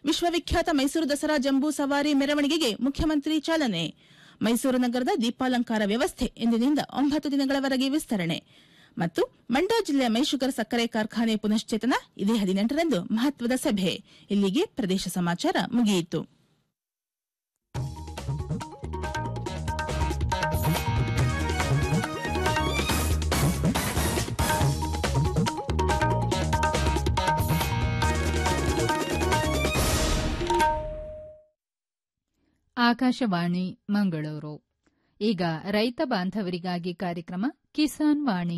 ವಿಶ್ವವಿಖ್ಯಾತ ಮೈಸೂರು ದಸರಾ ಜಂಬೂ ಸವಾರಿ ಮೆರವಣಿಗೆಗೆ ಮುಖ್ಯಮಂತ್ರಿ ಚಾಲನೆ ಮೈಸೂರು ನಗರದ ದೀಪಾಲಂಕಾರ ವ್ಯವಸ್ಥೆ ಇಂದಿನಿಂದ ಒಂಬತ್ತು ದಿನಗಳವರೆಗೆ ವಿಸ್ತರಣೆ ಮತ್ತು ಮಂಡ್ಯ ಜಿಲ್ಲೆಯ ಮೈಶುಗರ್ ಸಕ್ಕರೆ ಕಾರ್ಖಾನೆ ಪುನಶ್ಚೇತನ ಇದೇ ಹದಿನೆಂಟರಂದು ಮಹತ್ವದ ಸಭೆ ಇಲ್ಲಿಗೆ ಪ್ರದೇಶ ಸಮಾಚಾರ ಮುಗಿಯಿತು ಆಕಾಶವಾಣಿ ಮಂಗಳೂರು ಈಗ ರೈತ ಬಾಂಧವರಿಗಾಗಿ ಕಾರ್ಯಕ್ರಮ ಕಿಸಾನ್ ವಾಣಿ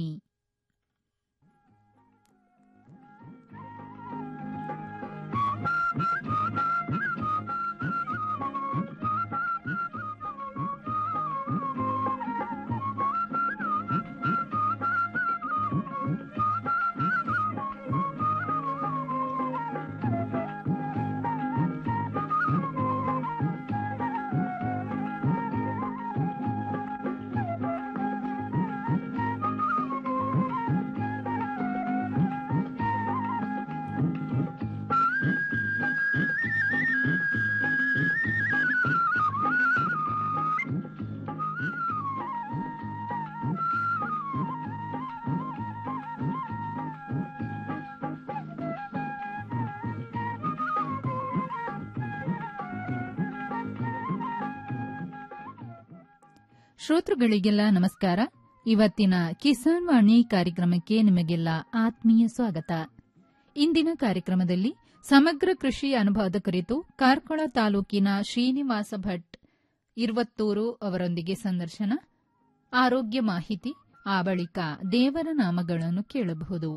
ಶ್ರೋತೃಗಳಿಗೆಲ್ಲ ನಮಸ್ಕಾರ ಇವತ್ತಿನ ಕಿಸಾನ್ ವಾಣಿ ಕಾರ್ಯಕ್ರಮಕ್ಕೆ ನಿಮಗೆಲ್ಲ ಆತ್ಮೀಯ ಸ್ವಾಗತ ಇಂದಿನ ಕಾರ್ಯಕ್ರಮದಲ್ಲಿ ಸಮಗ್ರ ಕೃಷಿ ಅನುಭವದ ಕುರಿತು ಕಾರ್ಕಳ ತಾಲೂಕಿನ ಶ್ರೀನಿವಾಸ ಭಟ್ ಇರುವತ್ತೂರು ಅವರೊಂದಿಗೆ ಸಂದರ್ಶನ ಆರೋಗ್ಯ ಮಾಹಿತಿ ಆ ಬಳಿಕ ದೇವರ ನಾಮಗಳನ್ನು ಕೇಳಬಹುದು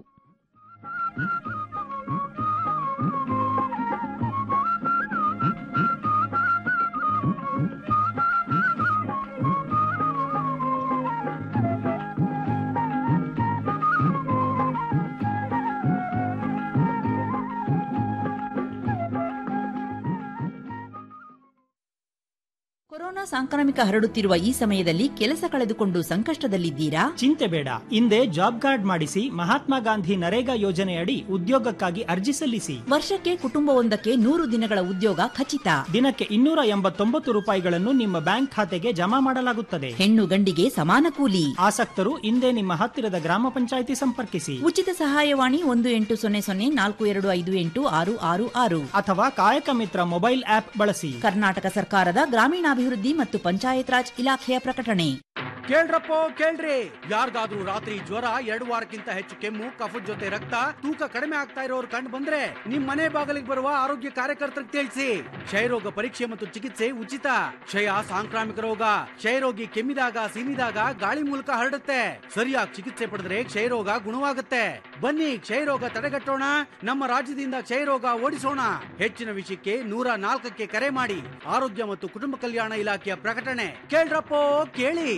ಕೊರೋನಾ ಸಾಂಕ್ರಾಮಿಕ ಹರಡುತ್ತಿರುವ ಈ ಸಮಯದಲ್ಲಿ ಕೆಲಸ ಕಳೆದುಕೊಂಡು ಸಂಕಷ್ಟದಲ್ಲಿದ್ದೀರಾ ಚಿಂತೆ ಬೇಡ ಹಿಂದೆ ಜಾಬ್ ಕಾರ್ಡ್ ಮಾಡಿಸಿ ಮಹಾತ್ಮ ಗಾಂಧಿ ನರೇಗಾ ಯೋಜನೆಯಡಿ ಉದ್ಯೋಗಕ್ಕಾಗಿ ಅರ್ಜಿ ಸಲ್ಲಿಸಿ ವರ್ಷಕ್ಕೆ ಕುಟುಂಬವೊಂದಕ್ಕೆ ನೂರು ದಿನಗಳ ಉದ್ಯೋಗ ಖಚಿತ ದಿನಕ್ಕೆ ಇನ್ನೂರ ಎಂಬತ್ತೊಂಬತ್ತು ರೂಪಾಯಿಗಳನ್ನು ನಿಮ್ಮ ಬ್ಯಾಂಕ್ ಖಾತೆಗೆ ಜಮಾ ಮಾಡಲಾಗುತ್ತದೆ ಹೆಣ್ಣು ಗಂಡಿಗೆ ಸಮಾನ ಕೂಲಿ ಆಸಕ್ತರು ಹಿಂದೆ ನಿಮ್ಮ ಹತ್ತಿರದ ಗ್ರಾಮ ಪಂಚಾಯಿತಿ ಸಂಪರ್ಕಿಸಿ ಉಚಿತ ಸಹಾಯವಾಣಿ ಒಂದು ಎಂಟು ಸೊನ್ನೆ ಸೊನ್ನೆ ನಾಲ್ಕು ಎರಡು ಐದು ಎಂಟು ಆರು ಆರು ಆರು ಅಥವಾ ಕಾಯಕ ಮಿತ್ರ ಮೊಬೈಲ್ ಆಪ್ ಬಳಸಿ ಕರ್ನಾಟಕ ಸರ್ಕಾರದ ಗ್ರಾಮೀಣಾಭಿವೃದ್ಧಿ ಮತ್ತು ಪಂಚಾಯತ್ ರಾಜ್ ಇಲಾಖೆಯ ಪ್ರಕಟಣೆ ಕೇಳ್ರಪ್ಪೋ ಕೇಳ್ರಿ ಯಾರಿಗಾದ್ರೂ ರಾತ್ರಿ ಜ್ವರ ಎರಡು ವಾರಕ್ಕಿಂತ ಹೆಚ್ಚು ಕೆಮ್ಮು ಕಫದ ಜೊತೆ ರಕ್ತ ತೂಕ ಕಡಿಮೆ ಆಗ್ತಾ ಇರೋರು ಕಂಡು ಬಂದ್ರೆ ನಿಮ್ ಮನೆ ಬಾಗಿಲಿಗೆ ಬರುವ ಆರೋಗ್ಯ ಕಾರ್ಯಕರ್ತರಿಗೆ ತಿಳಿಸಿ ಕ್ಷಯರೋಗ ಪರೀಕ್ಷೆ ಮತ್ತು ಚಿಕಿತ್ಸೆ ಉಚಿತ ಕ್ಷಯ ಸಾಂಕ್ರಾಮಿಕ ರೋಗ ಕ್ಷಯರೋಗಿ ಕೆಮ್ಮಿದಾಗ ಸೀನಿದಾಗ ಗಾಳಿ ಮೂಲಕ ಹರಡುತ್ತೆ ಸರಿಯಾಗಿ ಚಿಕಿತ್ಸೆ ಪಡೆದ್ರೆ ಕ್ಷಯರೋಗ ಗುಣವಾಗುತ್ತೆ ಬನ್ನಿ ಕ್ಷಯರೋಗ ತಡೆಗಟ್ಟೋಣ ನಮ್ಮ ರಾಜ್ಯದಿಂದ ಕ್ಷಯರೋಗ ಓಡಿಸೋಣ ಹೆಚ್ಚಿನ ವಿಷಯಕ್ಕೆ ನೂರ ನಾಲ್ಕಕ್ಕೆ ಕರೆ ಮಾಡಿ ಆರೋಗ್ಯ ಮತ್ತು ಕುಟುಂಬ ಕಲ್ಯಾಣ ಇಲಾಖೆಯ ಪ್ರಕಟಣೆ ಕೇಳ್ರಪ್ಪೋ ಕೇಳಿ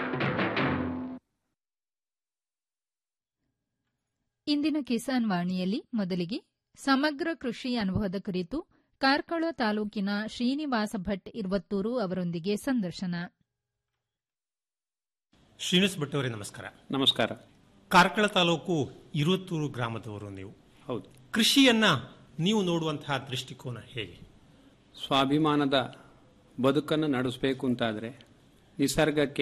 ಇಂದಿನ ಕಿಸಾನ್ ವಾಣಿಯಲ್ಲಿ ಮೊದಲಿಗೆ ಸಮಗ್ರ ಕೃಷಿ ಅನುಭವದ ಕುರಿತು ಕಾರ್ಕಳ ತಾಲೂಕಿನ ಶ್ರೀನಿವಾಸ ಭಟ್ ಇರುವತ್ತೂರು ಅವರೊಂದಿಗೆ ಸಂದರ್ಶನ ಶ್ರೀನಿವಾಸ್ ಭಟ್ ಅವರೇ ನಮಸ್ಕಾರ ನಮಸ್ಕಾರ ಕಾರ್ಕಳ ತಾಲೂಕು ಇರುವತ್ತೂರು ಗ್ರಾಮದವರು ನೀವು ಹೌದು ಕೃಷಿಯನ್ನ ನೀವು ನೋಡುವಂತಹ ದೃಷ್ಟಿಕೋನ ಹೇಗೆ ಸ್ವಾಭಿಮಾನದ ಬದುಕನ್ನು ನಡೆಸಬೇಕು ಅಂತಾದರೆ ನಿಸರ್ಗಕ್ಕೆ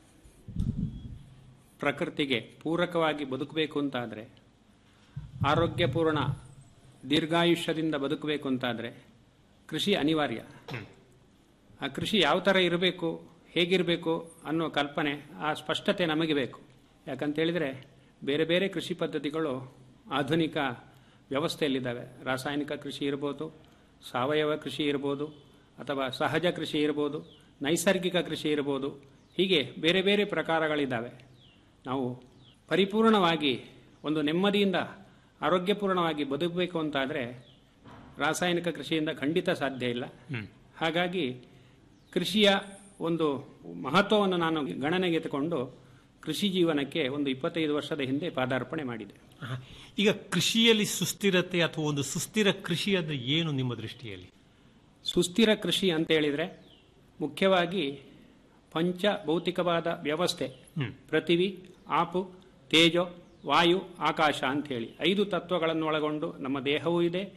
ಪ್ರಕೃತಿಗೆ ಪೂರಕವಾಗಿ ಬದುಕಬೇಕು ಅಂತಾದರೆ ಆರೋಗ್ಯಪೂರ್ಣ ದೀರ್ಘಾಯುಷ್ಯದಿಂದ ಬದುಕಬೇಕು ಅಂತಾದರೆ ಕೃಷಿ ಅನಿವಾರ್ಯ ಆ ಕೃಷಿ ಯಾವ ಥರ ಇರಬೇಕು ಹೇಗಿರಬೇಕು ಅನ್ನೋ ಕಲ್ಪನೆ ಆ ಸ್ಪಷ್ಟತೆ ನಮಗೆ ಬೇಕು ಯಾಕಂತೇಳಿದರೆ ಬೇರೆ ಬೇರೆ ಕೃಷಿ ಪದ್ಧತಿಗಳು ಆಧುನಿಕ ವ್ಯವಸ್ಥೆಯಲ್ಲಿದ್ದಾವೆ ರಾಸಾಯನಿಕ ಕೃಷಿ ಇರ್ಬೋದು ಸಾವಯವ ಕೃಷಿ ಇರ್ಬೋದು ಅಥವಾ ಸಹಜ ಕೃಷಿ ಇರ್ಬೋದು ನೈಸರ್ಗಿಕ ಕೃಷಿ ಇರ್ಬೋದು ಹೀಗೆ ಬೇರೆ ಬೇರೆ ಪ್ರಕಾರಗಳಿದ್ದಾವೆ ನಾವು ಪರಿಪೂರ್ಣವಾಗಿ ಒಂದು ನೆಮ್ಮದಿಯಿಂದ ಆರೋಗ್ಯಪೂರ್ಣವಾಗಿ ಬದುಕಬೇಕು ಅಂತಾದರೆ ರಾಸಾಯನಿಕ ಕೃಷಿಯಿಂದ ಖಂಡಿತ ಸಾಧ್ಯ ಇಲ್ಲ ಹಾಗಾಗಿ ಕೃಷಿಯ ಒಂದು ಮಹತ್ವವನ್ನು ನಾನು ಗಣನೆಗೆ ತಗೊಂಡು ಕೃಷಿ ಜೀವನಕ್ಕೆ ಒಂದು ಇಪ್ಪತ್ತೈದು ವರ್ಷದ ಹಿಂದೆ ಪಾದಾರ್ಪಣೆ ಮಾಡಿದೆ ಆಹಾ. ಈಗ ಕೃಷಿಯಲ್ಲಿ ಸುಸ್ಥಿರತೆ ಅಥವಾ ಒಂದು ಸುಸ್ಥಿರ ಕೃಷಿ ಅಂದ್ರೆ ಏನು ನಿಮ್ಮ ದೃಷ್ಟಿಯಲ್ಲಿ ಸುಸ್ಥಿರ ಕೃಷಿ ಅಂತ ಹೇಳಿದರೆ ಮುಖ್ಯವಾಗಿ ಪಂಚ ಭೌತಿಕವಾದ ವ್ಯವಸ್ಥೆ ಪೃಥಿವಿ ಆಪು ತೇಜೋ ವಾಯು ಆಕಾಶ ಅಂಥೇಳಿ ಐದು ತತ್ವಗಳನ್ನು ಒಳಗೊಂಡು ನಮ್ಮ ದೇಹವೂ ಇದೆ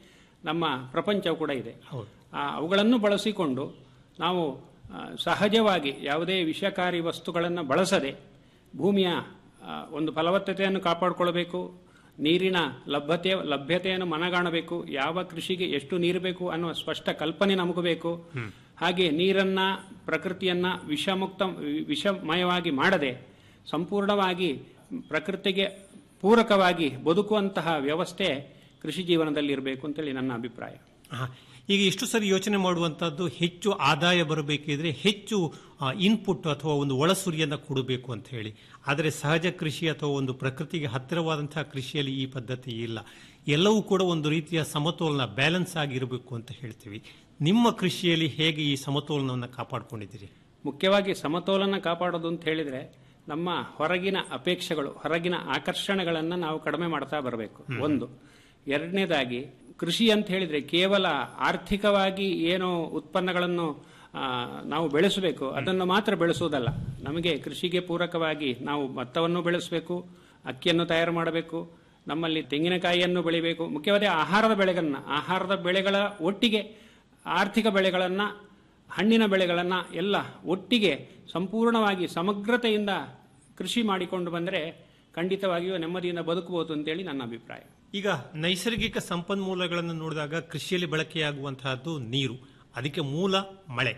ನಮ್ಮ ಪ್ರಪಂಚವು ಕೂಡ ಇದೆ ಹೌದು ಆ, ಅವುಗಳನ್ನು ಬಳಸಿಕೊಂಡು ನಾವು ಆ, ಸಹಜವಾಗಿ ಯಾವುದೇ ವಿಷಕಾರಿ ವಸ್ತುಗಳನ್ನು ಬಳಸದೆ ಭೂಮಿಯ ಆ, ಒಂದು ಫಲವತ್ತತೆಯನ್ನು ಕಾಪಾಡಿಕೊಳ್ಳಬೇಕು ನೀರಿನ ಲಭ್ಯತೆ ಲಭ್ಯತೆಯನ್ನು ಮನಗಾಣಬೇಕು ಯಾವ ಕೃಷಿಗೆ ಎಷ್ಟು ನೀರು ಬೇಕು ಅನ್ನುವ ಸ್ಪಷ್ಟ ಕಲ್ಪನೆ ನಮಗೂ ಬೇಕು ಹಾಗೆ ನೀರನ್ನ ಪ್ರಕೃತಿಯನ್ನ ವಿಷಮುಕ್ತ ವಿಷಮಯವಾಗಿ ಮಾಡದೆ ಸಂಪೂರ್ಣವಾಗಿ ಪ್ರಕೃತಿಗೆ ಪೂರಕವಾಗಿ ಬದುಕುವಂತಹ ವ್ಯವಸ್ಥೆ ಕೃಷಿ ಜೀವನದಲ್ಲಿ ಇರಬೇಕು ಅಂತೇಳಿ ನನ್ನ ಅಭಿಪ್ರಾಯ ಆಹಾ. ಈಗ ಎಷ್ಟು ಸರಿ ಯೋಚನೆ ಮಾಡುವಂತದ್ದು ಹೆಚ್ಚು ಆದಾಯ ಬರಬೇಕಿದ್ರೆ ಹೆಚ್ಚು ಇನ್ಪುಟ್ ಅಥವಾ ಒಂದು ಒಳಸುರಿಯನ್ನ ಕೊಡಬೇಕು ಅಂತ ಹೇಳಿ ಆದರೆ ಸಹಜ ಕೃಷಿ ಅಥವಾ ಒಂದು ಪ್ರಕೃತಿಗೆ ಹತ್ತಿರವಾದಂತಹ ಕೃಷಿಯಲ್ಲಿ ಈ ಪದ್ಧತಿ ಇಲ್ಲ ಎಲ್ಲವೂ ಕೂಡ ಒಂದು ರೀತಿಯ ಸಮತೋಲನ ಬ್ಯಾಲೆನ್ಸ್ ಆಗಿರಬೇಕು ಅಂತ ಹೇಳ್ತೀವಿ ನಿಮ್ಮ ಕೃಷಿಯಲ್ಲಿ ಹೇಗೆ ಈ ಸಮತೋಲನವನ್ನು ಕಾಪಾಡಿಕೊಂಡಿದ್ದೀರಿ ಮುಖ್ಯವಾಗಿ ಸಮತೋಲನ ಕಾಪಾಡೋದು ಅಂತ ಹೇಳಿದ್ರೆ ನಮ್ಮ ಹೊರಗಿನ ಅಪೇಕ್ಷೆಗಳು ಹೊರಗಿನ ಆಕರ್ಷಣೆಗಳನ್ನು ನಾವು ಕಡಿಮೆ ಮಾಡ್ತಾ ಬರಬೇಕು ಒಂದು ಎರಡನೇದಾಗಿ ಕೃಷಿ ಅಂತ ಹೇಳಿದ್ರೆ ಕೇವಲ ಆರ್ಥಿಕವಾಗಿ ಏನು ಉತ್ಪನ್ನಗಳನ್ನು ಆ, ನಾವು ಬೆಳೆಸಬೇಕು ಅದನ್ನು ಮಾತ್ರ ಬೆಳೆಸುವುದಲ್ಲ ನಮಗೆ ಕೃಷಿಗೆ ಪೂರಕವಾಗಿ ನಾವು ಭತ್ತವನ್ನು ಬೆಳೆಸಬೇಕು ಅಕ್ಕಿಯನ್ನು ತಯಾರು ಮಾಡಬೇಕು ನಮ್ಮಲ್ಲಿ ತೆಂಗಿನಕಾಯಿಯನ್ನು ಬೆಳಿಬೇಕು ಮುಖ್ಯವಾದ ಆಹಾರದ ಬೆಳೆಗಳನ್ನ ಆಹಾರದ ಬೆಳೆಗಳ ಒಟ್ಟಿಗೆ ಆರ್ಥಿಕ ಬೆಳೆಗಳನ್ನು ಹಣ್ಣಿನ ಬೆಳೆಗಳನ್ನು ಎಲ್ಲ ಒಟ್ಟಿಗೆ ಸಂಪೂರ್ಣವಾಗಿ ಸಮಗ್ರತೆಯಿಂದ ಕೃಷಿ ಮಾಡಿಕೊಂಡು ಬಂದರೆ ಖಂಡಿತವಾಗಿಯೂ ನೆಮ್ಮದಿಯಿಂದ ಬದುಕಬಹುದು ಅಂತೇಳಿ ನನ್ನ ಅಭಿಪ್ರಾಯ ಈಗ ನೈಸರ್ಗಿಕ ಸಂಪನ್ಮೂಲಗಳನ್ನು ನೋಡಿದಾಗ ಕೃಷಿಯಲ್ಲಿ ಬಳಕೆಯಾಗುವಂತಹದ್ದು ನೀರು ಅದಕ್ಕೆ ಮೂಲ ಮಳೆ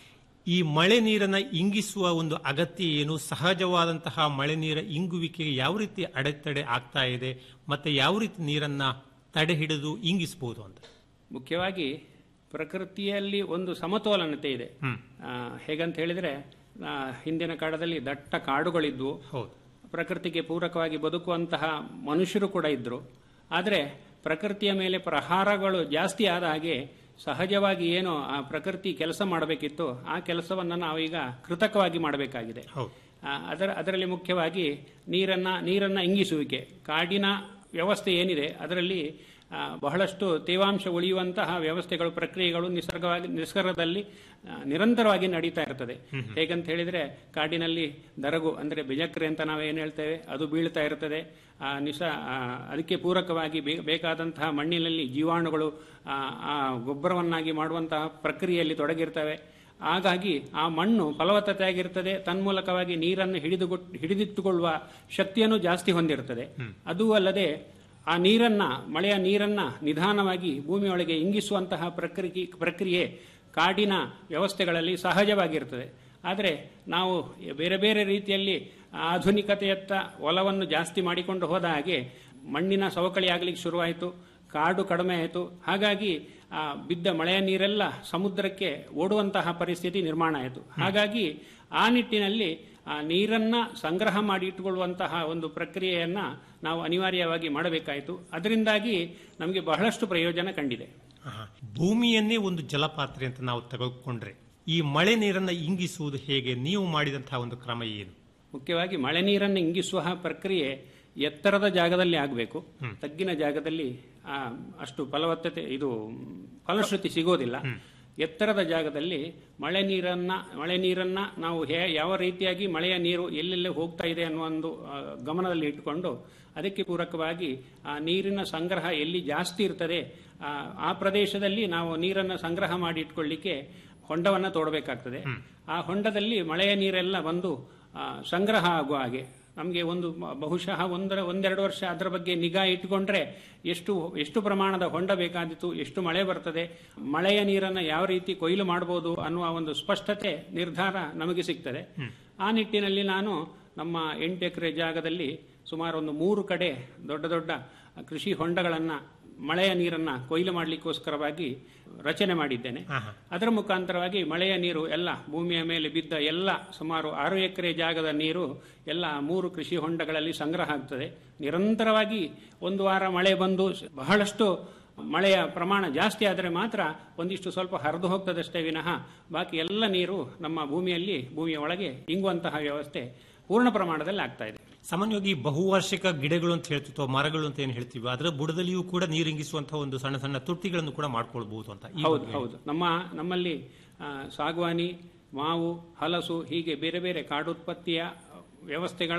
ಈ ಮಳೆ ನೀರನ್ನ ಇಂಗಿಸುವ ಒಂದು ಅಗತ್ಯ ಏನು ಸಹಜವಾದಂತಹ ಮಳೆ ನೀರ ಇಂಗುವಿಕೆಗೆ ಯಾವ ರೀತಿ ಅಡೆತಡೆ ಆಗ್ತಾ ಇದೆ ಮತ್ತೆ ಯಾವ ರೀತಿ ನೀರನ್ನ ತಡೆ ಹಿಡಿದು ಇಂಗಿಸಬಹುದು ಅಂತ ಮುಖ್ಯವಾಗಿ ಪ್ರಕೃತಿಯಲ್ಲಿ ಒಂದು ಸಮತೋಲನತೆ ಇದೆ ಹ್ಮ್. ಆ, ಹೇಗಂತ ಹೇಳಿದ್ರೆ ಆ, ಹಿಂದಿನ ಕಾಲದಲ್ಲಿ ದಟ್ಟ ಕಾಡುಗಳಿದ್ವು ಹೌದು ಪ್ರಕೃತಿಗೆ ಪೂರಕವಾಗಿ ಬದುಕುವಂತಹ ಮನುಷ್ಯರು ಕೂಡ ಇದ್ರು ಆದರೆ ಪ್ರಕೃತಿಯ ಮೇಲೆ ಪ್ರಹಾರಗಳು ಜಾಸ್ತಿ ಆದ ಹಾಗೆ ಸಹಜವಾಗಿ ಏನು ಆ ಪ್ರಕೃತಿ ಕೆಲಸ ಮಾಡಬೇಕಿತ್ತು ಆ ಕೆಲಸವನ್ನು ನಾವೀಗ ಕೃತಕವಾಗಿ ಮಾಡಬೇಕಾಗಿದೆ ಹೌದು ಆ, ಅದರ ಅದರಲ್ಲಿ ಮುಖ್ಯವಾಗಿ ನೀರನ್ನ ನೀರನ್ನ ಇಂಗಿಸುವಿಕೆ ಕಾಡಿನ ವ್ಯವಸ್ಥೆ ಏನಿದೆ ಅದರಲ್ಲಿ ಆ, ಬಹಳಷ್ಟು ತೇವಾಂಶ ಉಳಿಯುವಂತಹ ವ್ಯವಸ್ಥೆಗಳು ಪ್ರಕ್ರಿಯೆಗಳು ನಿಸರ್ಗವಾಗಿ ನಿಸರ್ಗದಲ್ಲಿ ಆ, ನಿರಂತರವಾಗಿ ನಡೀತಾ ಇರ್ತದೆ ಹೇಗಂತ ಹೇಳಿದ್ರೆ ಕಾಡಿನಲ್ಲಿ ದರಗು ಅಂದ್ರೆ ಬೆಜಕ್ರೆ ಅಂತ ನಾವು ಏನು ಹೇಳ್ತೇವೆ ಅದು ಬೀಳ್ತಾ ಇರ್ತದೆ ಆ ನಿಸ ಆ, ಅದಕ್ಕೆ ಪೂರಕವಾಗಿ ಬೇ- ಬೇಕಾದಂತಹ ಮಣ್ಣಿನಲ್ಲಿ ಜೀವಾಣುಗಳು ಆ, ಆ ಗೊಬ್ಬರವನ್ನಾಗಿ ಮಾಡುವಂತಹ ಪ್ರಕ್ರಿಯೆಯಲ್ಲಿ ತೊಡಗಿರ್ತವೆ ಹಾಗಾಗಿ ಆ ಮಣ್ಣು ಫಲವತ್ತತೆಯಾಗಿರ್ತದೆ ತನ್ಮೂಲಕವಾಗಿ ನೀರನ್ನು ಹಿಡಿದು ಹಿಡಿದಿಟ್ಟುಕೊಳ್ಳುವ ಶಕ್ತಿಯನ್ನು ಜಾಸ್ತಿ ಹೊಂದಿರ್ತದೆ ಅದೂ ಅಲ್ಲದೆ ಆ ನೀರನ್ನ ಮಳೆಯ ನೀರನ್ನ ನಿಧಾನವಾಗಿ ಭೂಮಿಯೊಳಗೆ ಇಂಗಿಸುವಂತಹ ಪ್ರಕ್ರಿಯೆ ಪ್ರಕ್ರಿಯೆ ಕಾಡಿನ ವ್ಯವಸ್ಥೆಗಳಲ್ಲಿ ಸಹಜವಾಗಿರ್ತದೆ ಆದರೆ ನಾವು ಬೇರೆ ಬೇರೆ ರೀತಿಯಲ್ಲಿ ಆಧುನಿಕತೆಯತ್ತ ಒಲವನ್ನು ಜಾಸ್ತಿ ಮಾಡಿಕೊಂಡು ಹೋದ ಹಾಗೆ ಮಣ್ಣಿನ ಸವಕಳಿ ಆಗಲಿಕ್ಕೆ ಶುರುವಾಯಿತು ಕಾಡು ಕಡಿಮೆ ಆಯಿತು ಹಾಗಾಗಿ ಆ ಬಿದ್ದ ಮಳೆಯ ನೀರೆಲ್ಲ ಸಮುದ್ರಕ್ಕೆ ಓಡುವಂತಹ ಪರಿಸ್ಥಿತಿ ನಿರ್ಮಾಣ ಆಯಿತು ಹಾಗಾಗಿ ಆ ನಿಟ್ಟಿನಲ್ಲಿ ಆ ನೀರನ್ನ ಸಂಗ್ರಹ ಮಾಡಿ ಇಟ್ಟುಕೊಳ್ಳುವಂತಹ ಒಂದು ಪ್ರಕ್ರಿಯೆಯನ್ನ ನಾವು ಅನಿವಾರ್ಯವಾಗಿ ಮಾಡಬೇಕಾಯಿತು ಅದರಿಂದಾಗಿ ನಮಗೆ ಬಹಳಷ್ಟು ಪ್ರಯೋಜನ ಕಂಡಿದೆ ಆಹಾ. ಭೂಮಿಯನ್ನೇ ಒಂದು ಜಲಪಾತ್ರೆ ಅಂತ ನಾವು ತೆಗೆದುಕೊಂಡ್ರೆ ಈ ಮಳೆ ನೀರನ್ನ ಇಂಗಿಸುವುದು ಹೇಗೆ ನೀವು ಮಾಡಿದಂತಹ ಒಂದು ಕ್ರಮ ಏನು ಮುಖ್ಯವಾಗಿ ಮಳೆ ನೀರನ್ನು ಇಂಗಿಸುವ ಪ್ರಕ್ರಿಯೆ ಎತ್ತರದ ಜಾಗದಲ್ಲಿ ಆಗಬೇಕು ತಗ್ಗಿನ ಜಾಗದಲ್ಲಿ ಆ, ಅಷ್ಟು ಫಲವತ್ತತೆ ಇದು ಫಲಶ್ರುತಿ ಸಿಗೋದಿಲ್ಲ ಎತ್ತರದ ಜಾಗದಲ್ಲಿ ಮಳೆ ನೀರನ್ನ ಮಳೆ ನೀರನ್ನ ನಾವು ಹೇ ಯಾವ ರೀತಿಯಾಗಿ ಮಳೆಯ ನೀರು ಎಲ್ಲೆಲ್ಲಿ ಹೋಗ್ತಾ ಇದೆ ಅನ್ನೋ ಒಂದು ಆ, ಗಮನದಲ್ಲಿ ಇಟ್ಟುಕೊಂಡು ಅದಕ್ಕೆ ಪೂರಕವಾಗಿ ಆ ನೀರಿನ ಸಂಗ್ರಹ ಎಲ್ಲಿ ಜಾಸ್ತಿ ಇರ್ತದೆ ಆ, ಆ ಪ್ರದೇಶದಲ್ಲಿ ನಾವು ನೀರನ್ನು ಸಂಗ್ರಹ ಮಾಡಿ ಇಟ್ಕೊಳ್ಳಿಕ್ಕೆ ಹೊಂಡವನ್ನು ತೋಡಬೇಕಾಗ್ತದೆ ಆ ಹೊಂಡದಲ್ಲಿ ಮಳೆಯ ನೀರೆಲ್ಲ ಬಂದು ಆ, ಸಂಗ್ರಹ ಆಗುವ ಹಾಗೆ ನಮಗೆ ಒಂದು ಮ- ಬಹುಶಃ ಒಂದರ ಒಂದೆರಡು ವರ್ಷ ಅದರ ಬಗ್ಗೆ ನಿಗಾ ಇಟ್ಟುಕೊಂಡ್ರೆ ಎಷ್ಟು ಎಷ್ಟು ಪ್ರಮಾಣದ ಹೊಂಡ ಬೇಕಾದಿತ್ತು ಎಷ್ಟು ಮಳೆ ಬರ್ತದೆ ಮಳೆಯ ನೀರನ್ನು ಯಾವ ರೀತಿ ಕೊಯ್ಲು ಮಾಡಬಹುದು ಅನ್ನುವ ಒಂದು ಸ್ಪಷ್ಟತೆ ನಿರ್ಧಾರ ನಮಗೆ ಸಿಗ್ತದೆ ಆ ನಿಟ್ಟಿನಲ್ಲಿ ನಾನು ನಮ್ಮ ಎಂಟು ಎಕರೆ ಜಾಗದಲ್ಲಿ ಸುಮಾರು ಒಂದು ಮೂರು ಕಡೆ ದೊಡ್ಡ ದೊಡ್ಡ ಕೃಷಿ ಹೊಂಡಗಳನ್ನು ಮಳೆಯ ನೀರನ್ನು ಕೊಯ್ಲು ಮಾಡಲಿಕ್ಕೋಸ್ಕರವಾಗಿ ರಚನೆ ಮಾಡಿದ್ದೇನೆ ಆಹಾ. ಅದರ ಮುಖಾಂತರವಾಗಿ ಮಳೆಯ ನೀರು ಎಲ್ಲ ಭೂಮಿಯ ಮೇಲೆ ಬಿದ್ದ ಎಲ್ಲ ಸುಮಾರು ಆರು ಎಕರೆ ಜಾಗದ ನೀರು ಎಲ್ಲ ಮೂರು ಕೃಷಿ ಹೊಂಡಗಳಲ್ಲಿ ಸಂಗ್ರಹ ಆಗ್ತದೆ ನಿರಂತರವಾಗಿ ಒಂದು ವಾರ ಮಳೆ ಬಂದು ಬಹಳಷ್ಟು ಮಳೆಯ ಪ್ರಮಾಣ ಜಾಸ್ತಿ ಆದರೆ ಮಾತ್ರ ಒಂದಿಷ್ಟು ಸ್ವಲ್ಪ ಹರಿದು ಹೋಗ್ತದಷ್ಟೇ ವಿನಃ ಬಾಕಿ ಎಲ್ಲ ನೀರು ನಮ್ಮ ಭೂಮಿಯಲ್ಲಿ ಭೂಮಿಯ ಒಳಗೆ ಇಂಗುವಂತಹ ವ್ಯವಸ್ಥೆ ಪೂರ್ಣ ಪ್ರಮಾಣದಲ್ಲಿ ಆಗ್ತಾ ಇದೆ ಸಾಮಾನ್ಯವಾಗಿ ಬಹುವಾರ್ಷಿಕ ಗಿಡಗಳು ಅಂತ ಹೇಳ್ತೀವಿ ಅಥವಾ ಮರಗಳು ಅಂತ ಏನು ಹೇಳ್ತೀವಿ ಅದರ ಬುಡದಲ್ಲಿಯೂ ಕೂಡ ನೀರಿಂಗಿಸುವಂತಹ ಒಂದು ಸಣ್ಣ ಸಣ್ಣ ತೊಟ್ಟಿಗಳನ್ನು ಕೂಡ ಮಾಡ್ಕೊಳ್ಬಹುದು ಅಂತ ಈ ಹೌದು ಬಗ್ಗೆ ಹೌದು ನಮ್ಮ ನಮ್ಮಲ್ಲಿ ಆ, ಸಾಗವಾನಿ ಮಾವು ಹಲಸು ಹೀಗೆ ಬೇರೆ ಬೇರೆ ಕಾಡುತ್ಪತ್ತಿಯ ವ್ಯವಸ್ಥೆಗಳ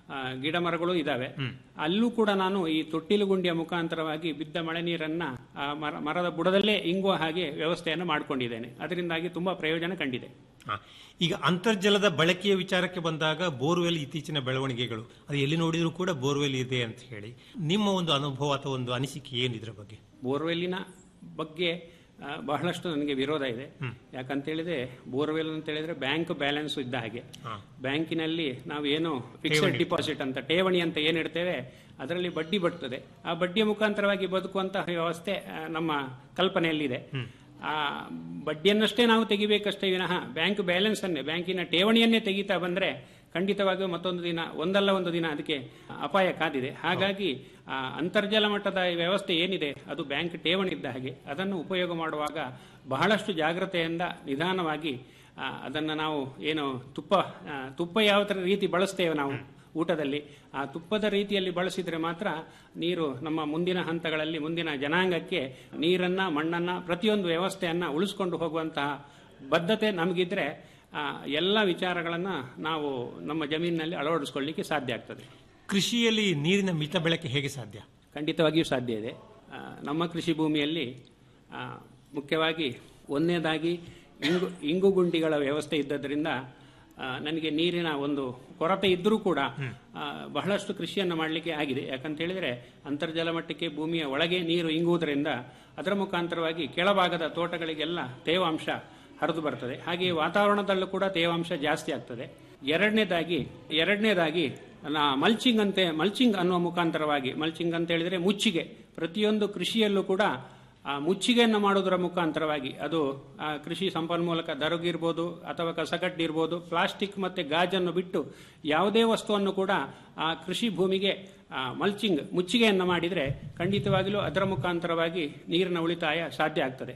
ಆ, ಗಿಡ ಮರಗಳು ಇದಾವೆ ಅಲ್ಲೂ ಕೂಡ ನಾನು ಈ ತೊಟ್ಟಿಲು ಗುಂಡಿಯ ಮುಖಾಂತರವಾಗಿ ಬಿದ್ದ ಮಳೆ ನೀರನ್ನ ಆ ಮರ ಮರದ ಬುಡದಲ್ಲೇ ಇಂಗುವ ಹಾಗೆ ವ್ಯವಸ್ಥೆಯನ್ನು ಮಾಡಿಕೊಂಡಿದ್ದೇನೆ ಅದರಿಂದಾಗಿ ತುಂಬಾ ಪ್ರಯೋಜನ ಕಂಡಿದೆ ಆ, ಈಗ ಅಂತರ್ಜಲದ ಬಳಕೆಯ ವಿಚಾರಕ್ಕೆ ಬಂದಾಗ ಬೋರ್ವೆಲ್ ಇತ್ತೀಚಿನ ಬೆಳವಣಿಗೆಗಳು ಅದು ಎಲ್ಲಿ ನೋಡಿದ್ರು ಕೂಡ ಬೋರ್ವೆಲ್ ಇದೆ ಅಂತ ಹೇಳಿ ನಿಮ್ಮ ಒಂದು ಅನುಭವ ಅಥವಾ ಒಂದು ಅನಿಸಿಕೆ ಏನಿದ್ರ ಬಗ್ಗೆ ಬೋರ್ವೆಲ್ಲಿನ ಬಗ್ಗೆ ಆ, ಬಹಳಷ್ಟು ನನಗೆ ವಿರೋಧ ಇದೆ ಯಾಕಂತ ಹೇಳಿದ್ರೆ ಬೋರ್ವೆಲ್ ಅಂತ ಹೇಳಿದ್ರೆ ಬ್ಯಾಂಕ್ ಬ್ಯಾಲೆನ್ಸ್ ಇದ್ದ ಹಾಗೆ ಬ್ಯಾಂಕಿನಲ್ಲಿ ನಾವು ಏನು ಫಿಕ್ಸೆಡ್ ಡಿಪಾಸಿಟ್ ಅಂತ ಠೇವಣಿ ಅಂತ ಏನ್ ಇಡ್ತೇವೆ ಅದರಲ್ಲಿ ಬಡ್ಡಿ ಬರ್ತದೆ ಆ ಬಡ್ಡಿಯ ಮುಖಾಂತರವಾಗಿ ಬದುಕುವಂತಹ ವ್ಯವಸ್ಥೆ ಆ, ನಮ್ಮ ಕಲ್ಪನೆಯಲ್ಲಿದೆ ಆ ಬಡ್ಡಿಯನ್ನಷ್ಟೇ ನಾವು ತೆಗಿಬೇಕಷ್ಟೇ ವಿನಃ ಬ್ಯಾಂಕ್ ಬ್ಯಾಲೆನ್ಸ್ ಅನ್ನೇ ಬ್ಯಾಂಕಿನ ಠೇವಣಿಯನ್ನೇ ತೆಗಿತಾ ಬಂದ್ರೆ ಖಂಡಿತವಾಗಿಯೂ ಮತ್ತೊಂದು ದಿನ ಒಂದಲ್ಲ ಒಂದು ದಿನ ಅದಕ್ಕೆ ಅಪಾಯ ಕಾದಿದೆ ಹಾಗಾಗಿ ಆ ಅಂತರ್ಜಲ ಮಟ್ಟದ ಈ ವ್ಯವಸ್ಥೆ ಏನಿದೆ ಅದು ಬ್ಯಾಂಕ್ ಠೇವಣಿ ಇದ್ದ ಹಾಗೆ ಅದನ್ನು ಉಪಯೋಗ ಮಾಡುವಾಗ ಬಹಳಷ್ಟು ಜಾಗ್ರತೆಯಿಂದ ನಿಧಾನವಾಗಿ ಆ, ಅದನ್ನು ನಾವು ಏನು ತುಪ್ಪ ಆ, ತುಪ್ಪ ಯಾವ ಥರ ರೀತಿ ಬಳಸ್ತೇವೆ ನಾವು ಊಟದಲ್ಲಿ ಆ ತುಪ್ಪದ ರೀತಿಯಲ್ಲಿ ಬಳಸಿದ್ರೆ ಮಾತ್ರ ನೀರು ನಮ್ಮ ಮುಂದಿನ ಹಂತಗಳಲ್ಲಿ ಮುಂದಿನ ಜನಾಂಗಕ್ಕೆ ನೀರನ್ನ ಮಣ್ಣನ್ನ ಪ್ರತಿಯೊಂದು ವ್ಯವಸ್ಥೆಯನ್ನ ಉಳಿಸ್ಕೊಂಡು ಹೋಗುವಂತಹ ಬದ್ಧತೆ ನಮಗಿದ್ರೆ ಆ, ಎಲ್ಲ ವಿಚಾರಗಳನ್ನ ನಾವು ನಮ್ಮ ಜಮೀನಿನಲ್ಲಿ ಅಳವಡಿಸ್ಕೊಳ್ಳಿಕ್ಕೆ ಸಾಧ್ಯ ಆಗ್ತದೆ ಕೃಷಿಯಲ್ಲಿ ನೀರಿನ ಮಿತ ಬಳಕೆ ಹೇಗೆ ಸಾಧ್ಯ ಖಂಡಿತವಾಗಿಯೂ ಸಾಧ್ಯ ಇದೆ ಆ, ನಮ್ಮ ಕೃಷಿ ಭೂಮಿಯಲ್ಲಿ ಆ, ಮುಖ್ಯವಾಗಿ ಒಂದನೇದಾಗಿ ಇಂಗು ಇಂಗುಗುಂಡಿಗಳ ವ್ಯವಸ್ಥೆ ಇದ್ದದ್ರಿಂದ ಆ, ನನಗೆ ನೀರಿನ ಒಂದು ಕೊರತೆ ಇದ್ದರೂ ಕೂಡ ಆ, ಬಹಳಷ್ಟು ಕೃಷಿಯನ್ನು ಮಾಡಲಿಕ್ಕೆ ಆಗಿದೆ ಯಾಕಂತ ಹೇಳಿದ್ರೆ ಅಂತರ್ಜಲ ಮಟ್ಟಕ್ಕೆ ಭೂಮಿಯ ಒಳಗೆ ನೀರು ಇಂಗುವುದರಿಂದ ಅದರ ಮುಖಾಂತರವಾಗಿ ಕೆಳಭಾಗದ ತೋಟಗಳಿಗೆಲ್ಲ ತೇವಾಂಶ ಹರಿದು ಬರ್ತದೆ ಹಾಗೆಯೇ ವಾತಾವರಣದಲ್ಲೂ ಕೂಡ ತೇವಾಂಶ ಜಾಸ್ತಿ ಆಗ್ತದೆ ಎರಡನೇದಾಗಿ ಎರಡನೇದಾಗಿ ಮಲ್ಚಿಂಗ್ ಅಂತೆ ಮಲ್ಚಿಂಗ್ ಅನ್ನುವ ಮುಖಾಂತರವಾಗಿ ಮಲ್ಚಿಂಗ್ ಅಂತ ಹೇಳಿದ್ರೆ ಮುಚ್ಚಿಗೆ ಪ್ರತಿಯೊಂದು ಕೃಷಿಯಲ್ಲೂ ಕೂಡ ಆ ಮುಚ್ಚಿಗೆಯನ್ನು ಮಾಡೋದರ ಮುಖಾಂತರವಾಗಿ ಅದು ಆ ಕೃಷಿ ಸಂಪನ್ಮೂಲಕ ದರಗಿರ್ಬೋದು ಅಥವಾ ಕಸಕಡ್ಡಿ ಇರ್ಬೋದು ಪ್ಲಾಸ್ಟಿಕ್ ಮತ್ತೆ ಗಾಜನ್ನು ಬಿಟ್ಟು ಯಾವುದೇ ವಸ್ತುವನ್ನು ಕೂಡ ಆ ಕೃಷಿ ಭೂಮಿಗೆ ಆ ಮಲ್ಚಿಂಗ್ ಮುಚ್ಚಿಗೆಯನ್ನು ಮಾಡಿದರೆ ಖಂಡಿತವಾಗಿಯೂ ಅದರ ಮುಖಾಂತರವಾಗಿ ನೀರಿನ ಉಳಿತಾಯ ಸಾಧ್ಯ ಆಗ್ತದೆ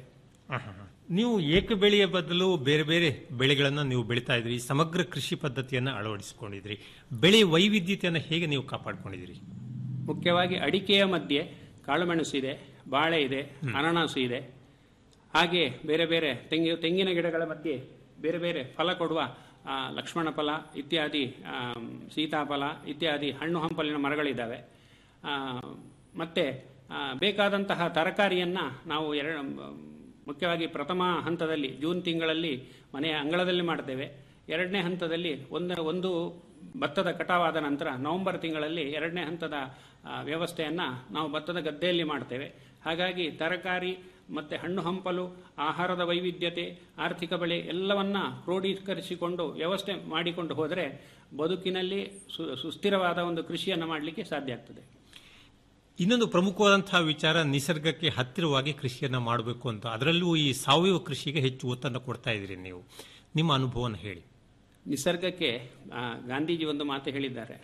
ನೀವು ಏಕ ಬೆಳೆಯ ಬದಲು ಬೇರೆ ಬೇರೆ ಬೆಳೆಗಳನ್ನ ನೀವು ಬೆಳಿತಾ ಇದ್ರಿ ಸಮಗ್ರ ಕೃಷಿ ಪದ್ಧತಿಯನ್ನ ಅಳವಡಿಸಿಕೊಂಡಿದ್ರಿ ಬೆಳೆ ವೈವಿಧ್ಯತೆಯನ್ನ ಹೇಗೆ ನೀವು ಕಾಪಾಡ್ಕೊಂಡಿದ್ದೀರಿ ಮುಖ್ಯವಾಗಿ ಅಡಿಕೆಯ ಮಧ್ಯೆ ಕಾಳುಮೆಣಸು ಇದೆ ಬಾಳೆ ಇದೆ ಅನನಾಸು ಇದೆ ಹಾಗೆ ಬೇರೆ ಬೇರೆ ತೆಂಗಿ ತೆಂಗಿನ ಗಿಡಗಳ ಮಧ್ಯೆ ಬೇರೆ ಬೇರೆ ಫಲ ಕೊಡುವ ಆ, ಲಕ್ಷ್ಮಣ ಫಲ ಇತ್ಯಾದಿ ಆ, ಸೀತಾಫಲ ಇತ್ಯಾದಿ ಹಣ್ಣು ಹಂಪಲಿನ ಮರಗಳಿದ್ದಾವೆ ಆ, ಮತ್ತೆ ಆ, ಬೇಕಾದಂತಹ ತರಕಾರಿಯನ್ನ ನಾವು ಎರಡು ಮುಖ್ಯವಾಗಿ ಪ್ರಥಮ ಹಂತದಲ್ಲಿ ಜೂನ್ ತಿಂಗಳಲ್ಲಿ ಮನೆಯ ಅಂಗಳದಲ್ಲಿ ಮಾಡ್ತೇವೆ ಎರಡನೇ ಹಂತದಲ್ಲಿ ಒಂದು ಒಂದು ಭತ್ತದ ಕಟಾವಾದ ನಂತರ ನವೆಂಬರ್ ತಿಂಗಳಲ್ಲಿ ಎರಡನೇ ಹಂತದ ಆ, ವ್ಯವಸ್ಥೆಯನ್ನ ನಾವು ಭತ್ತದ ಗದ್ದೆಯಲ್ಲಿ ಮಾಡ್ತೇವೆ ಹಾಗಾಗಿ ತರಕಾರಿ ಮತ್ತೆ ಹಣ್ಣು ಹಂಪಲು ಆಹಾರದ ವೈವಿಧ್ಯತೆ ಆರ್ಥಿಕ ಬೆಳೆ ಎಲ್ಲವನ್ನ ಕ್ರೋಢೀಕರಿಸಿಕೊಂಡು ವ್ಯವಸ್ಥೆ ಮಾಡಿಕೊಂಡು ಹೋದರೆ ಬದುಕಿನಲ್ಲಿ ಸು- ಸುಸ್ಥಿರವಾದ ಒಂದು ಕೃಷಿಯನ್ನು ಮಾಡಲಿಕ್ಕೆ ಸಾಧ್ಯ ಆಗ್ತದೆ ಇನ್ನೊಂದು ಪ್ರಮುಖವಾದಂತಹ ವಿಚಾರ ನಿಸರ್ಗಕ್ಕೆ ಹತ್ತಿರವಾಗಿ ಕೃಷಿಯನ್ನ ಮಾಡಬೇಕು ಅಂತ ಅದರಲ್ಲೂ ಈ ಸಾವಯವ ಕೃಷಿಗೆ ಹೆಚ್ಚು ಒತ್ತನ್ನು ಕೊಡ್ತಾ ಇದ್ದೀರಿ ನೀವು ನಿಮ್ಮ ಅನುಭವನ ಹೇಳಿ ನಿಸರ್ಗಕ್ಕೆ ಆ, ಗಾಂಧೀಜಿ ಒಂದು ಮಾತು ಹೇಳಿದ್ದಾರೆ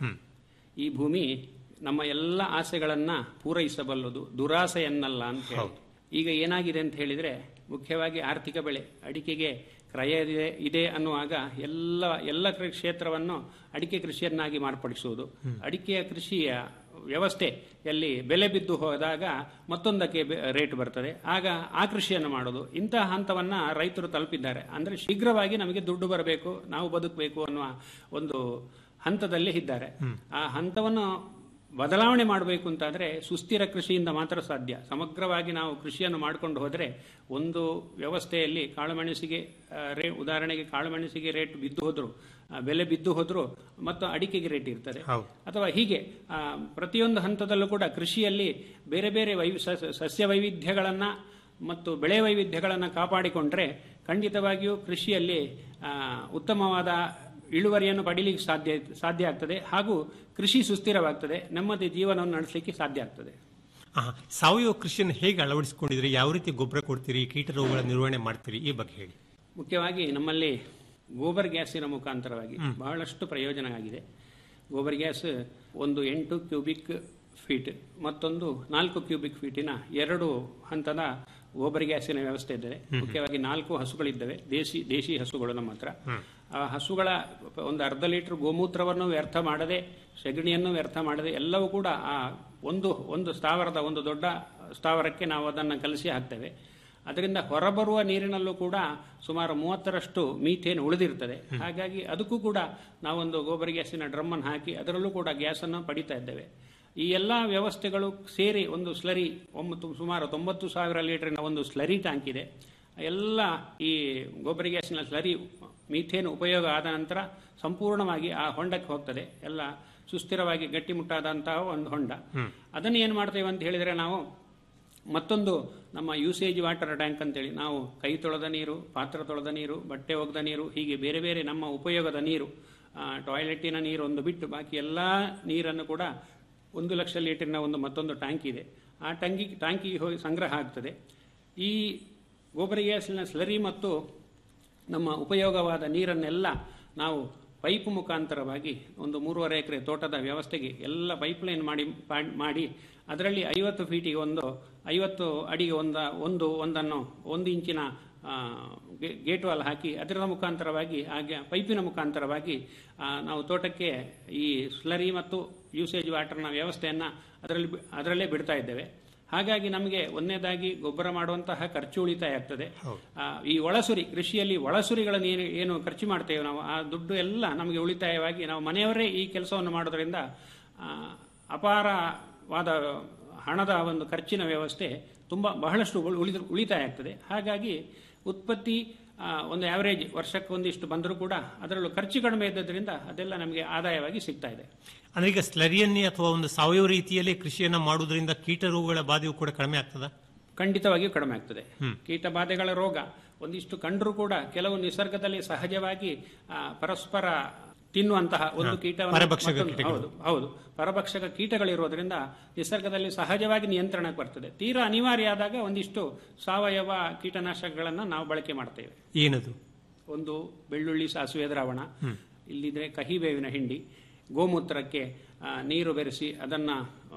ಈ ಭೂಮಿ ನಮ್ಮ ಎಲ್ಲ ಆಸೆಗಳನ್ನ ಪೂರೈಸಬಲ್ಲದು ದುರಾಸೆಯನ್ನಲ್ಲ ಅಂತ ಹೇಳಿ ಈಗ ಏನಾಗಿದೆ ಅಂತ ಹೇಳಿದ್ರೆ ಮುಖ್ಯವಾಗಿ ಆರ್ಥಿಕ ಬೆಳೆ ಅಡಿಕೆಗೆ ಕ್ರಯ ಇದೆ ಇದೆ ಅನ್ನುವಾಗ ಎಲ್ಲ ಎಲ್ಲ ಕೃ- ಕ್ಷೇತ್ರವನ್ನು ಅಡಿಕೆ ಕೃಷಿಯನ್ನಾಗಿ ಮಾರ್ಪಡಿಸುವುದು ಅಡಿಕೆಯ ಕೃಷಿಯ ವ್ಯವಸ್ಥೆಯಲ್ಲಿ ಬೆಲೆ ಬಿದ್ದು ಹೋದಾಗ ಮತ್ತೊಂದಕ್ಕೆ ಬೆ- ರೇಟ್ ಬರ್ತದೆ ಆಗ ಆ ಕೃಷಿಯನ್ನು ಮಾಡೋದು ಇಂತಹ ಹಂತವನ್ನ ರೈತರು ತಲುಪಿದ್ದಾರೆ ಅಂದ್ರೆ ಶೀಘ್ರವಾಗಿ ನಮಗೆ ದುಡ್ಡು ಬರಬೇಕು ನಾವು ಬದುಕಬೇಕು ಅನ್ನುವ ಒಂದು ಹಂತದಲ್ಲಿ ಇದ್ದಾರೆ ಆ ಹಂತವನ್ನು ಬದಲಾವಣೆ ಮಾಡಬೇಕು ಅಂತಾದ್ರೆ ಸುಸ್ಥಿರ ಕೃಷಿಯಿಂದ ಮಾತ್ರ ಸಾಧ್ಯ ಸಮಗ್ರವಾಗಿ ನಾವು ಕೃಷಿಯನ್ನು ಮಾಡಿಕೊಂಡು ಹೋದರೆ ಒಂದು ವ್ಯವಸ್ಥೆಯಲ್ಲಿ ಕಾಳುಮೆಣಸಿಗೆ ಆ, ರೇ ಉದಾಹರಣೆಗೆ ಕಾಳುಮೆಣಸಿಗೆ ರೇಟ್ ಬಿದ್ದು ಹೋದ್ರು ಆ, ಬೆಲೆ ಬಿದ್ದು ಹೋದ್ರು ಮತ್ತು ಅಡಿಕೆಗೆ ರೇಟ್ ಇರ್ತದೆ ಅಥವಾ ಹೀಗೆ ಆ, ಪ್ರತಿಯೊಂದು ಹಂತದಲ್ಲೂ ಕೂಡ ಕೃಷಿಯಲ್ಲಿ ಬೇರೆ ಬೇರೆ ವೈ ಸಸ್ಯ- ಸಸ್ಯ ವೈವಿಧ್ಯಗಳನ್ನ ಮತ್ತು ಬೆಳೆ ವೈವಿಧ್ಯಗಳನ್ನು ಕಾಪಾಡಿಕೊಂಡ್ರೆ ಖಂಡಿತವಾಗಿಯೂ ಕೃಷಿಯಲ್ಲಿ ಆ, ಉತ್ತಮವಾದ ಇಳುವರಿಯನ್ನು ಪಡೀಲಿಕ್ಕೆ ಸಾಧ್ಯ ಸಾಧ್ಯ ಆಗ್ತದೆ ಹಾಗೂ ಕೃಷಿ ಸುಸ್ಥಿರವಾಗ್ತದೆ ನೆಮ್ಮದಿ ಜೀವನವನ್ನು ನಡೆಸಲಿಕ್ಕೆ ಸಾಧ್ಯ ಆಗ್ತದೆ ಆಹಾ, ಸಾವಯವ ಕೃಷಿಯನ್ನು ಹೇಗೆ ಅಳವಡಿಸಿಕೊಂಡಿದ್ರಿ ಯಾವ ರೀತಿ ಗೊಬ್ಬರ ಕೊಡ್ತೀರಿ ಕೀಟ ರೋಗಗಳ ನಿರ್ವಹಣೆ ಮಾಡ್ತೀರಿ ಈ ಬಗ್ಗೆ ಹೇಳಿ ಮುಖ್ಯವಾಗಿ ನಮ್ಮಲ್ಲಿ ಗೋಬರ್ ಗ್ಯಾಸಿನ ಮುಖಾಂತರವಾಗಿ ಬಹಳಷ್ಟು ಪ್ರಯೋಜನ ಆಗಿದೆ ಗೋಬರ್ ಗ್ಯಾಸ್ ಒಂದು ಎಂಟು ಕ್ಯೂಬಿಕ್ ಫೀಟ್ ಮತ್ತೊಂದು ನಾಲ್ಕು ಕ್ಯೂಬಿಕ್ ಫೀಟಿನ ಎರಡು ಹಂತದ ಗೋಬರ್ ಗ್ಯಾಸಿನ ವ್ಯವಸ್ಥೆ ಇದೆ ಮುಖ್ಯವಾಗಿ ನಾಲ್ಕು ಹಸುಗಳಿದ್ದಾವೆ ದೇಶಿ ದೇಶಿ ಹಸುಗಳು ನಮ್ಮ ಹತ್ರ ಆ ಹಸುಗಳ ಒಂದು ಅರ್ಧ ಲೀಟರ್ ಗೋಮೂತ್ರವನ್ನು ವ್ಯರ್ಥ ಮಾಡದೆ ಸೆಗಣಿಯನ್ನು ವ್ಯರ್ಥ ಮಾಡದೆ ಎಲ್ಲವೂ ಕೂಡ ಆ ಒಂದು ಒಂದು ಸ್ಥಾವರದ ಒಂದು ದೊಡ್ಡ ಸ್ಥಾವರಕ್ಕೆ ನಾವು ಅದನ್ನು ಕಲಸಿ ಹಾಕ್ತೇವೆ ಅದರಿಂದ ಹೊರಬರುವ ನೀರಿನಲ್ಲೂ ಕೂಡ ಸುಮಾರು ಮೂವತ್ತರಷ್ಟು ಮೀಥೇನ್ ಉಳಿದಿರ್ತದೆ ಹಾಗಾಗಿ ಅದಕ್ಕೂ ಕೂಡ ನಾವೊಂದು ಗೋಬರ್ ಗ್ಯಾಸಿನ ಡ್ರಮ್ ಅನ್ನು ಹಾಕಿ ಅದರಲ್ಲೂ ಕೂಡ ಗ್ಯಾಸನ್ನು ಪಡಿತಾ ಇದ್ದೇವೆ ಈ ಎಲ್ಲ ವ್ಯವಸ್ಥೆಗಳು ಸೇರಿ ಒಂದು ಸ್ಲರಿ ಒಂಬತ್ತು ಸುಮಾರು ತೊಂಬತ್ತು ಸಾವಿರ ಲೀಟರ್ನ ಒಂದು ಸ್ಲರಿ ಟ್ಯಾಂಕ್ ಇದೆ ಎಲ್ಲ ಈ ಗೊಬ್ಬರ ಗ್ಯಾಸಿನ ಸ್ಲರಿ ಮೀಥೇನ್ ಉಪಯೋಗ ಆದ ನಂತರ ಸಂಪೂರ್ಣವಾಗಿ ಆ ಹೊಂಡಕ್ಕೆ ಹೋಗ್ತದೆ ಎಲ್ಲ ಸುಸ್ಥಿರವಾಗಿ ಗಟ್ಟಿಮುಟ್ಟಾದಂತಹ ಒಂದು ಹೊಂಡ ಅದನ್ನು ಏನು ಮಾಡ್ತೇವೆ ಅಂತ ಹೇಳಿದರೆ ನಾವು ಮತ್ತೊಂದು ನಮ್ಮ ಯೂಸೇಜ್ ವಾಟರ್ ಟ್ಯಾಂಕ್ ಅಂತೇಳಿ ನಾವು ಕೈ ತೊಳೆದ ನೀರು ಪಾತ್ರ ತೊಳೆದ ನೀರು ಬಟ್ಟೆ ಒಗೆದ ನೀರು ಹೀಗೆ ಬೇರೆ ಬೇರೆ ನಮ್ಮ ಉಪಯೋಗದ ನೀರು ಆ, ಟಾಯ್ಲೆಟ್ಟಿನ ನೀರು ಒಂದು ಬಿಟ್ಟು ಬಾಕಿ ಎಲ್ಲ ನೀರನ್ನು ಕೂಡ ಒಂದು ಲಕ್ಷ ಲೀಟರ್ನ ಒಂದು ಮತ್ತೊಂದು ಟ್ಯಾಂಕ್ ಇದೆ ಆ ಟ್ಯಾಂಕಿ ಟ್ಯಾಂಕಿಗೆ ಹೋಗಿ ಸಂಗ್ರಹ ಆಗ್ತದೆ ಈ ಗೋಬರ್ ಗ್ಯಾಸಿನ ಸ್ಲರಿ ಮತ್ತು ನಮ್ಮ ಉಪಯೋಗವಾದ ನೀರನ್ನೆಲ್ಲ ನಾವು ಪೈಪ್ ಮುಖಾಂತರವಾಗಿ ಒಂದು ಮೂರುವರೆ ಎಕರೆ ತೋಟದ ವ್ಯವಸ್ಥೆಗೆ ಎಲ್ಲ ಪೈಪ್ ಲೈನ್ ಮಾಡಿ ಪಾಡ್- ಮಾಡಿ ಅದರಲ್ಲಿ ಐವತ್ತು ಫೀಟಿಗೆ ಒಂದು ಐವತ್ತು ಅಡಿಗೆ ಒಂದ ಒಂದು ಒಂದನ್ನು ಒಂದು ಇಂಚಿನ ಆ, ಗೆ- ಗೇಟ್ ವಾಲ್ ಹಾಕಿ ಅದರ ಮುಖಾಂತರವಾಗಿ ಹಾಗೆ ಪೈಪಿನ ಮುಖಾಂತರವಾಗಿ ಆ, ನಾವು ತೋಟಕ್ಕೆ ಈ ಸ್ಲರಿ ಮತ್ತು ಯೂಸೇಜ್ ವಾಟರ್ನ ವ್ಯವಸ್ಥೆಯನ್ನು ಅದರಲ್ಲಿ ಬಿ- ಅದರಲ್ಲೇ ಬಿಡ್ತಾ ಇದ್ದೇವೆ ಹಾಗಾಗಿ ನಮಗೆ ಒಂದನೇದಾಗಿ ಗೊಬ್ಬರ ಮಾಡುವಂತಹ ಖರ್ಚು ಉಳಿತಾಯ ಆಗ್ತದೆ ಆ, ಈ ಒಳಸುರಿ ಕೃಷಿಯಲ್ಲಿ ಒಳಸುರಿಗಳನ್ನು ಏನು ಏನು ಖರ್ಚು ಮಾಡ್ತೇವೆ ನಾವು ಆ ದುಡ್ಡು ಎಲ್ಲ ನಮಗೆ ಉಳಿತಾಯವಾಗಿ ನಾವು ಮನೆಯವರೇ ಈ ಕೆಲಸವನ್ನು ಮಾಡೋದ್ರಿಂದ ಆ, ಅಪಾರವಾದ ಹಣದ ಒಂದು ಖರ್ಚಿನ ವ್ಯವಸ್ಥೆ ತುಂಬ ಬಹಳಷ್ಟು ಉಳಿ- ಉಳಿದ ಉಳಿತಾಯ ಆಗ್ತದೆ ಹಾಗಾಗಿ ಉತ್ಪತ್ತಿ ಆ, ಒಂದು ಆವರೇಜ್ ವರ್ಷಕ್ಕೆ ಒಂದಿಷ್ಟು ಬಂದರೂ ಕೂಡ ಅದರಲ್ಲೂ ಖರ್ಚು ಕಡಿಮೆ ಇದ್ದದ್ರಿಂದ ಅದೆಲ್ಲ ನಮಗೆ ಆದಾಯವಾಗಿ ಸಿಗ್ತಾ ಇದೆ ಅಂದ್ರೆ ಈಗ ಸ್ಲರಿಯನ್ನೇ ಅಥವಾ ಒಂದು ಸಾವಯವ ರೀತಿಯಲ್ಲಿ ಕೃಷಿಯನ್ನ ಮಾಡುವುದರಿಂದ ಕೀಟ ರೋಗಗಳ ಬಾಧೆಯು ಕೂಡ ಕಡಿಮೆ ಆಗ್ತದ ಖಂಡಿತವಾಗಿಯೂ ಕಡಿಮೆ ಆಗ್ತದೆ ಕೀಟ ಬಾಧೆಗಳ ರೋಗ ಒಂದಿಷ್ಟು ಕಂಡರೂ ಕೂಡ ಕೆಲವು ನಿಸರ್ಗದಲ್ಲಿ ಸಹಜವಾಗಿ ಆ, ಪರಸ್ಪರ ತಿನ್ನುವಂತಹ ಒಂದು ಕೀಟವನ್ನು ಪರಭಕ್ಷಕ ಮತ್ತೊಂದು- ಕೀಟಗಳು. ಹೌದು ಹೌದು ಪರಭಕ್ಷಕ ಕೀಟಗಳಿರೋದ್ರಿಂದ ನಿಸರ್ಗದಲ್ಲಿ ಸಹಜವಾಗಿ ನಿಯಂತ್ರಣಕ್ಕೆ ಬರ್ತದೆ ತೀರಾ ಅನಿವಾರ್ಯ ಆದಾಗ ಒಂದಿಷ್ಟು ಸಾವಯವ ಕೀಟನಾಶಕಗಳನ್ನು ನಾವು ಬಳಕೆ ಮಾಡ್ತೇವೆ ಏನದು ಒಂದು ಬೆಳ್ಳುಳ್ಳಿ ಸಾಸಿವೆ ದ್ರಾವಣ ಇಲ್ಲಿದ್ರೆ ಕಹಿ ಬೇವಿನ ಹಿಂಡಿ ಗೋಮೂತ್ರಕ್ಕೆ ಆ, ನೀರು ಬೆರೆಸಿ ಅದನ್ನು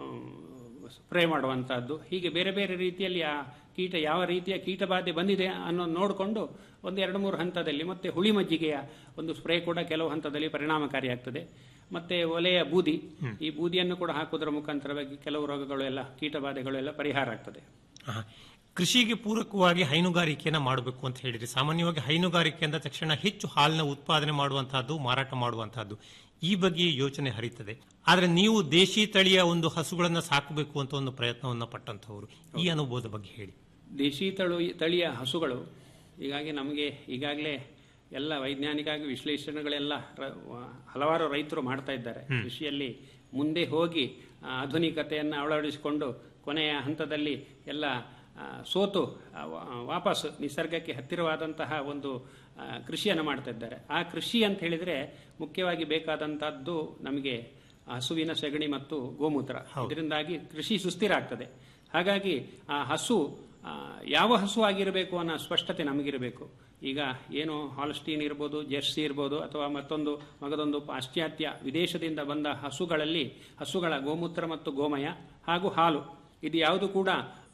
ಸ್ಪ್ರೇ ಮಾಡುವಂತಹದ್ದು ಹೀಗೆ ಬೇರೆ ಬೇರೆ ರೀತಿಯಲ್ಲಿ ಆ ಕೀಟ ಯಾವ ರೀತಿಯ ಕೀಟಬಾಧೆ ಬಂದಿದೆ ಅನ್ನೋ ನೋಡಿಕೊಂಡು ಒಂದು ಎರಡು ಮೂರು ಹಂತದಲ್ಲಿ ಮತ್ತೆ ಹುಳಿ ಮಜ್ಜಿಗೆಯ ಒಂದು ಸ್ಪ್ರೇ ಕೂಡ ಕೆಲವು ಹಂತದಲ್ಲಿ ಪರಿಣಾಮಕಾರಿಯಾಗ್ತದೆ ಮತ್ತೆ ಒಲೆಯ ಬೂದಿ ಈ ಬೂದಿಯನ್ನು ಕೂಡ ಹಾಕುವುದರ ಮುಖಾಂತರವಾಗಿ ಕೆಲವು ರೋಗಗಳು ಎಲ್ಲ ಕೀಟಬಾಧೆಗಳು ಎಲ್ಲ ಪರಿಹಾರ ಆಗ್ತದೆ ಆಹಾ. ಕೃಷಿಗೆ ಪೂರಕವಾಗಿ ಹೈನುಗಾರಿಕೆಯನ್ನ ಮಾಡಬೇಕು ಅಂತ ಹೇಳಿದ್ರಿ ಸಾಮಾನ್ಯವಾಗಿ ಹೈನುಗಾರಿಕೆ ಅಂದ ತಕ್ಷಣ ಹೆಚ್ಚು ಹಾಲಿನ ಉತ್ಪಾದನೆ ಮಾಡುವಂತಹದ್ದು ಮಾರಾಟ ಮಾಡುವಂತಹದ್ದು ಈ ಬಗ್ಗೆ ಯೋಚನೆ ಹರಿತದೆ ಆದ್ರೆ ನೀವು ದೇಶಿ ತಳಿಯ ಒಂದು ಹಸುಗಳನ್ನ ಸಾಕಬೇಕು ಅಂತ ಒಂದು ಪ್ರಯತ್ನವನ್ನ ಪಟ್ಟಂತವರು ಈ ಅನುಭವದ ಬಗ್ಗೆ ಹೇಳಿ ದೇಶಿ ತಳು ತಳಿಯ ಹಸುಗಳು ಹೀಗಾಗಿ ನಮಗೆ ಈಗಾಗಲೇ ಎಲ್ಲ ವೈಜ್ಞಾನಿಕ ವಿಶ್ಲೇಷಣೆಗಳೆಲ್ಲ ರ- ವ- ಹಲವಾರು ರೈತರು ಮಾಡ್ತಾ ಇದ್ದಾರೆ ಕೃಷಿಯಲ್ಲಿ ಮುಂದೆ ಹೋಗಿ ಆ, ಆಧುನಿಕತೆಯನ್ನು ಅಳವಡಿಸಿಕೊಂಡು ಕೊನೆಯ ಹಂತದಲ್ಲಿ ಎಲ್ಲ ಆ, ಸೋತು ಆ, ವಾ- ವಾಪಸ್ ನಿಸರ್ಗಕ್ಕೆ ಹತ್ತಿರವಾದಂತಹ ಒಂದು ಆ, ಕೃಷಿಯನ್ನು ಮಾಡ್ತಾ ಇದ್ದಾರೆ ಆ ಕೃಷಿ ಅಂತ ಹೇಳಿದ್ರೆ ಮುಖ್ಯವಾಗಿ ಬೇಕಾದಂತಹದ್ದು ನಮಗೆ ಹಸುವಿನ ಸಗಣಿ ಮತ್ತು ಗೋಮೂತ್ರ ಇದರಿಂದಾಗಿ ಕೃಷಿ ಸುಸ್ಥಿರ ಆಗ್ತದೆ ಹಾಗಾಗಿ ಆ ಹಸು ಆ, ಯಾವ ಹಸು ಆಗಿರಬೇಕು ಅನ್ನೋ ಸ್ಪಷ್ಟತೆ ನಮಗಿರಬೇಕು ಈಗ ಏನು ಹಾಲ್ಸ್ಟೀನ್ ಇರ್ಬೋದು ಜೆರ್ಸಿ ಇರ್ಬೋದು ಅಥವಾ ಮತ್ತೊಂದು ಮಗದೊಂದು ಪಾಶ್ಚಾತ್ಯ ವಿದೇಶದಿಂದ ಬಂದ ಹಸುಗಳಲ್ಲಿ ಹಸುಗಳ ಗೋಮೂತ್ರ ಮತ್ತು ಗೋಮಯ ಹಾಗೂ ಹಾಲು ಇದು ಯಾವುದು ಕೂಡ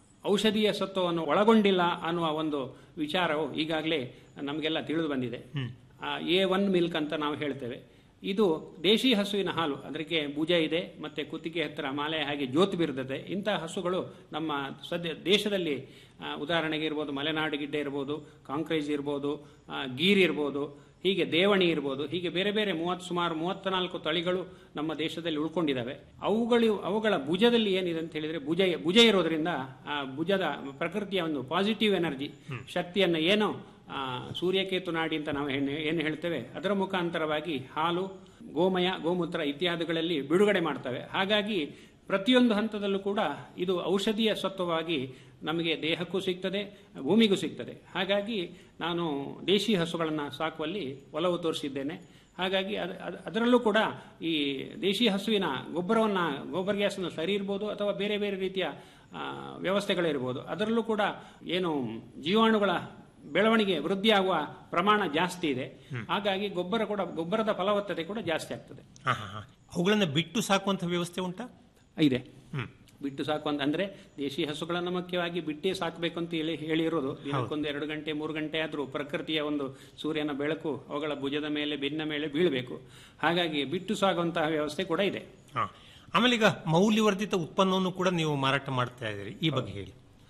ಔಷಧೀಯ ಸತ್ವವನ್ನು ಒಳಗೊಂಡಿಲ್ಲ ಅನ್ನುವ ಒಂದು ವಿಚಾರವು ಈಗಾಗಲೇ ನಮಗೆಲ್ಲ ತಿಳಿದು ಬಂದಿದೆ ಎ ಒನ್ ಮಿಲ್ಕ್ ಅಂತ ನಾವು ಹೇಳ್ತೇವೆ ಇದು ದೇಶಿ ಹಸುವಿನ ಹಾಲು ಅದಕ್ಕೆ ಭುಜ ಇದೆ ಮತ್ತೆ ಕುತ್ತಿಗೆ ಹತ್ತಿರ ಮಾಲೆ ಹಾಗೆ ಜ್ಯೋತಿ ಬಿರುತ್ತದೆ ಇಂತಹ ಹಸುಗಳು ನಮ್ಮ ಸದ್ಯ ದೇಶದಲ್ಲಿ ಆ, ಉದಾಹರಣೆಗೆ ಇರ್ಬೋದು ಮಲೆನಾಡು ಗಿಡ್ಡೆ ಇರ್ಬೋದು ಕಾಂಕ್ರೇಜ್ ಇರ್ಬೋದು ಆ, ಗೀರ್ ಇರ್ಬೋದು ಹೀಗೆ ದೇವಣಿ ಇರ್ಬೋದು ಹೀಗೆ ಬೇರೆ ಬೇರೆ ಮೂವತ್ತು ಸುಮಾರು ಮೂವತ್ತ್ನಾಲ್ಕು ತಳಿಗಳು ನಮ್ಮ ದೇಶದಲ್ಲಿ ಉಳ್ಕೊಂಡಿದ್ದಾವೆ ಅವುಗಳು ಅವುಗಳ ಭುಜದಲ್ಲಿ ಏನಿದೆ ಅಂತ ಹೇಳಿದ್ರೆ ಭುಜ ಭುಜ ಇರೋದ್ರಿಂದ ಆ ಭುಜದ ಪ್ರಕೃತಿಯ ಒಂದು ಪಾಸಿಟಿವ್ ಎನರ್ಜಿ ಶಕ್ತಿಯನ್ನು ಏನೋ ಆ, ಸೂರ್ಯಕೇತು ನಾಡಿ ಅಂತ ನಾವು ಏನು ಏನು ಹೇಳ್ತೇವೆ ಅದರ ಮುಖಾಂತರವಾಗಿ ಹಾಲು ಗೋಮಯ ಗೋಮೂತ್ರ ಇತ್ಯಾದಿಗಳಲ್ಲಿ ಬಿಡುಗಡೆ ಮಾಡ್ತವೆ ಹಾಗಾಗಿ ಪ್ರತಿಯೊಂದು ಹಂತದಲ್ಲೂ ಕೂಡ ಇದು ಔಷಧೀಯ ಸತ್ವವಾಗಿ ನಮಗೆ ದೇಹಕ್ಕೂ ಸಿಗ್ತದೆ ಭೂಮಿಗೂ ಸಿಗ್ತದೆ ಹಾಗಾಗಿ ನಾನು ದೇಶಿ ಹಸುಗಳನ್ನು ಸಾಕುವಲ್ಲಿ ಒಲವು ತೋರಿಸಿದ್ದೇನೆ ಹಾಗಾಗಿ ಅದ ಅದ- ಅದರಲ್ಲೂ ಕೂಡ ಈ ದೇಶಿ ಹಸುವಿನ ಗೊಬ್ಬರವನ್ನು ಗೊಬ್ಬರ ಗ್ಯಾಸನ್ನು ಸರಿ ಇರ್ಬೋದು ಅಥವಾ ಬೇರೆ ಬೇರೆ ರೀತಿಯ ಆ, ವ್ಯವಸ್ಥೆಗಳಿರ್ಬೋದು ಅದರಲ್ಲೂ ಕೂಡ ಏನು ಜೀವಾಣುಗಳ ಬೆಳವಣಿಗೆ ವೃದ್ಧಿಯಾಗುವ ಪ್ರಮಾಣ ಜಾಸ್ತಿ ಇದೆ ಹಾಗಾಗಿ ಗೊಬ್ಬರ ಕೂಡ ಗೊಬ್ಬರದ ಫಲವತ್ತತೆ ಕೂಡ ಜಾಸ್ತಿ ಆಗ್ತದೆ ಹಾ ಹಾ ಹಾ ಅವುಗಳನ್ನ ಬಿಟ್ಟು ಸಾಕುವಂತ ವ್ಯವಸ್ಥೆ ಉಂಟಾ ಇದೆ ಹ್ಮ್ ಬಿಟ್ಟು ಸಾಕು ಅಂತ ಅಂದ್ರೆ ದೇಶಿ ಹಸುಗಳನ್ನು ಮುಖ್ಯವಾಗಿ ಬಿಟ್ಟೇ ಸಾಕಬೇಕು ಅಂತ ಹೇಳಿ ಹೇಳಿರೋದು ದಿನಕ್ಕೊಂದು ಎರಡು ಗಂಟೆ ಮೂರು ಗಂಟೆ ಆದ್ರೂ ಪ್ರಕೃತಿಯ ಒಂದು ಸೂರ್ಯನ ಬೆಳಕು ಅವುಗಳ ಭುಜದ ಮೇಲೆ ಬೆನ್ನ ಮೇಲೆ ಬೀಳಬೇಕು ಹಾಗಾಗಿ ಬಿಟ್ಟು ಸಾಗುವಂತಹ ವ್ಯವಸ್ಥೆ ಕೂಡ ಇದೆ ಹಾ ಆಮೇಲೆ ಈಗ ಮೌಲ್ಯವರ್ಧಿತ ಉತ್ಪನ್ನವನ್ನು ಕೂಡ ನೀವು ಮಾರಾಟ ಮಾಡ್ತಾ ಇದ್ದೀರಿ ಈ ಬಗ್ಗೆ ಹೇಳಿ